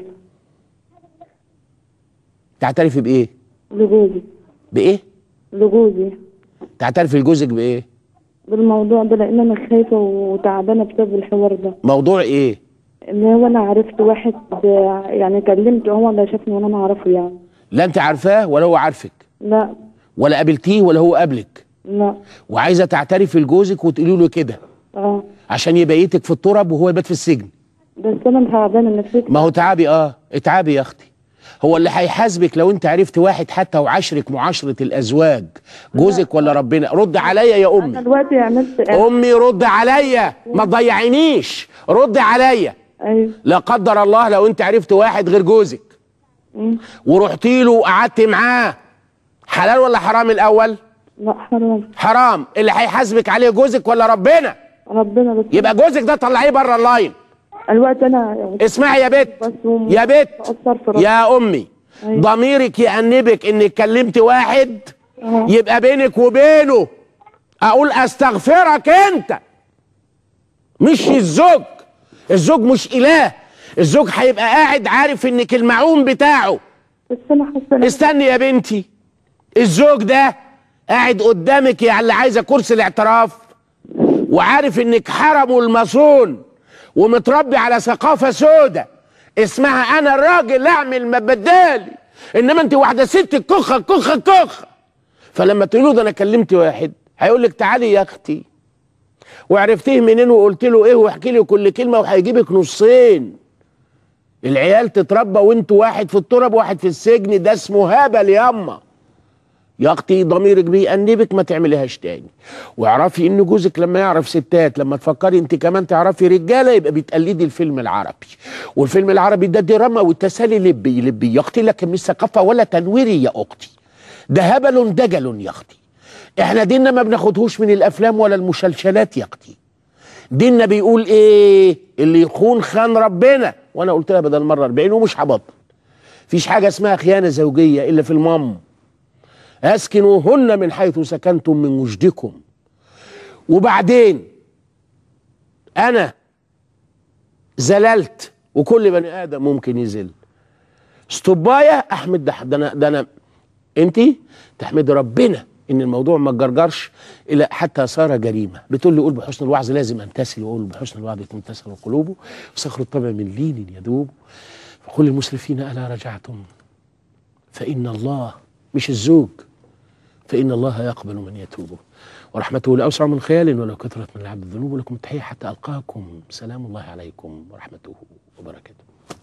تعترفي بايه لجوزي بايه لجوزي تعترفي لجوزك بايه بالموضوع ده لان انا خايفه وتعبانه بسبب الحوار ده موضوع ايه ان هو انا عرفت واحد آه، يعني كلمته هو اللي شافني وانا ما اعرفه يعني لا انت عارفاه ولا هو عارفك لا ولا قابلتيه ولا هو قابلك لا وعايزه تعترفي لجوزك وتقولي له كده اه عشان يبيتك في التراب وهو يبات في السجن بس انا تعبانه نفسيتي ما هو تعبي اه اتعبي يا اختي هو اللي هيحاسبك لو انت عرفت واحد حتى وعشرك معاشرة الازواج جوزك ولا ربنا رد عليا يا انا امي دلوقتي عملت امي رد عليا ما تضيعينيش رد عليا ايوه لا قدر الله لو انت عرفت واحد غير جوزك مم. ورحتي له وقعدت معاه حلال ولا حرام الاول لا حرام حرام اللي هيحاسبك عليه جوزك ولا ربنا ربنا بس يبقى جوزك ده طلعيه بره اللاين الوقت انا اسمعي يا بت بس وم- يا بت بأثر في ربنا. يا امي أيوة. ضميرك يأنبك انك كلمت واحد أه. يبقى بينك وبينه اقول استغفرك انت مش الزوج الزوج مش اله الزوج هيبقى قاعد عارف انك المعون بتاعه بس انا حاسه إن- استني يا بنتي الزوج ده قاعد قدامك يا اللي عايزه كرسي الاعتراف وعارف انك حرم المصون ومتربي على ثقافه سودة اسمها انا الراجل اعمل ما بدالي انما انت واحده ست كخه كخه كخه فلما تقول له ده انا كلمت واحد هيقول لك تعالي يا اختي وعرفتيه منين وقلت له ايه واحكي لي كل كلمه وهيجيبك نصين العيال تتربى وانتوا واحد في التراب واحد في السجن ده اسمه هبل ياما يا اختي ضميرك بيأنبك ما تعمليهاش تاني واعرفي ان جوزك لما يعرف ستات لما تفكري انت كمان تعرفي رجاله يبقى بتقلدي الفيلم العربي والفيلم العربي ده دراما والتسالي لبي لبي يا اختي لكن مش ثقافه ولا تنويري يا اختي ده هبل دجل يا اختي احنا ديننا ما بناخدهوش من الافلام ولا المسلسلات يا اختي ديننا بيقول ايه اللي يخون خان ربنا وانا قلت لها بدل مره 40 ومش هبطل فيش حاجه اسمها خيانه زوجيه الا في المام اسكنوهن من حيث سكنتم من وجدكم وبعدين انا زللت وكل بني ادم ممكن يزل استوبايه احمد ده ده انا ده انا انت تحمد ربنا ان الموضوع ما اتجرجرش الى حتى صار جريمه بتقول لي قول بحسن الوعظ لازم امتثل واقول بحسن الوعظ تمتثل القلوب وسخر الطبع من لين يذوب فقل للمسرفين الا رجعتم فان الله مش الزوج فإن الله يقبل من يتوب ورحمته لأوسع من خيال ولو كثرت من العبد الذنوب لكم التحية حتى ألقاكم سلام الله عليكم ورحمته وبركاته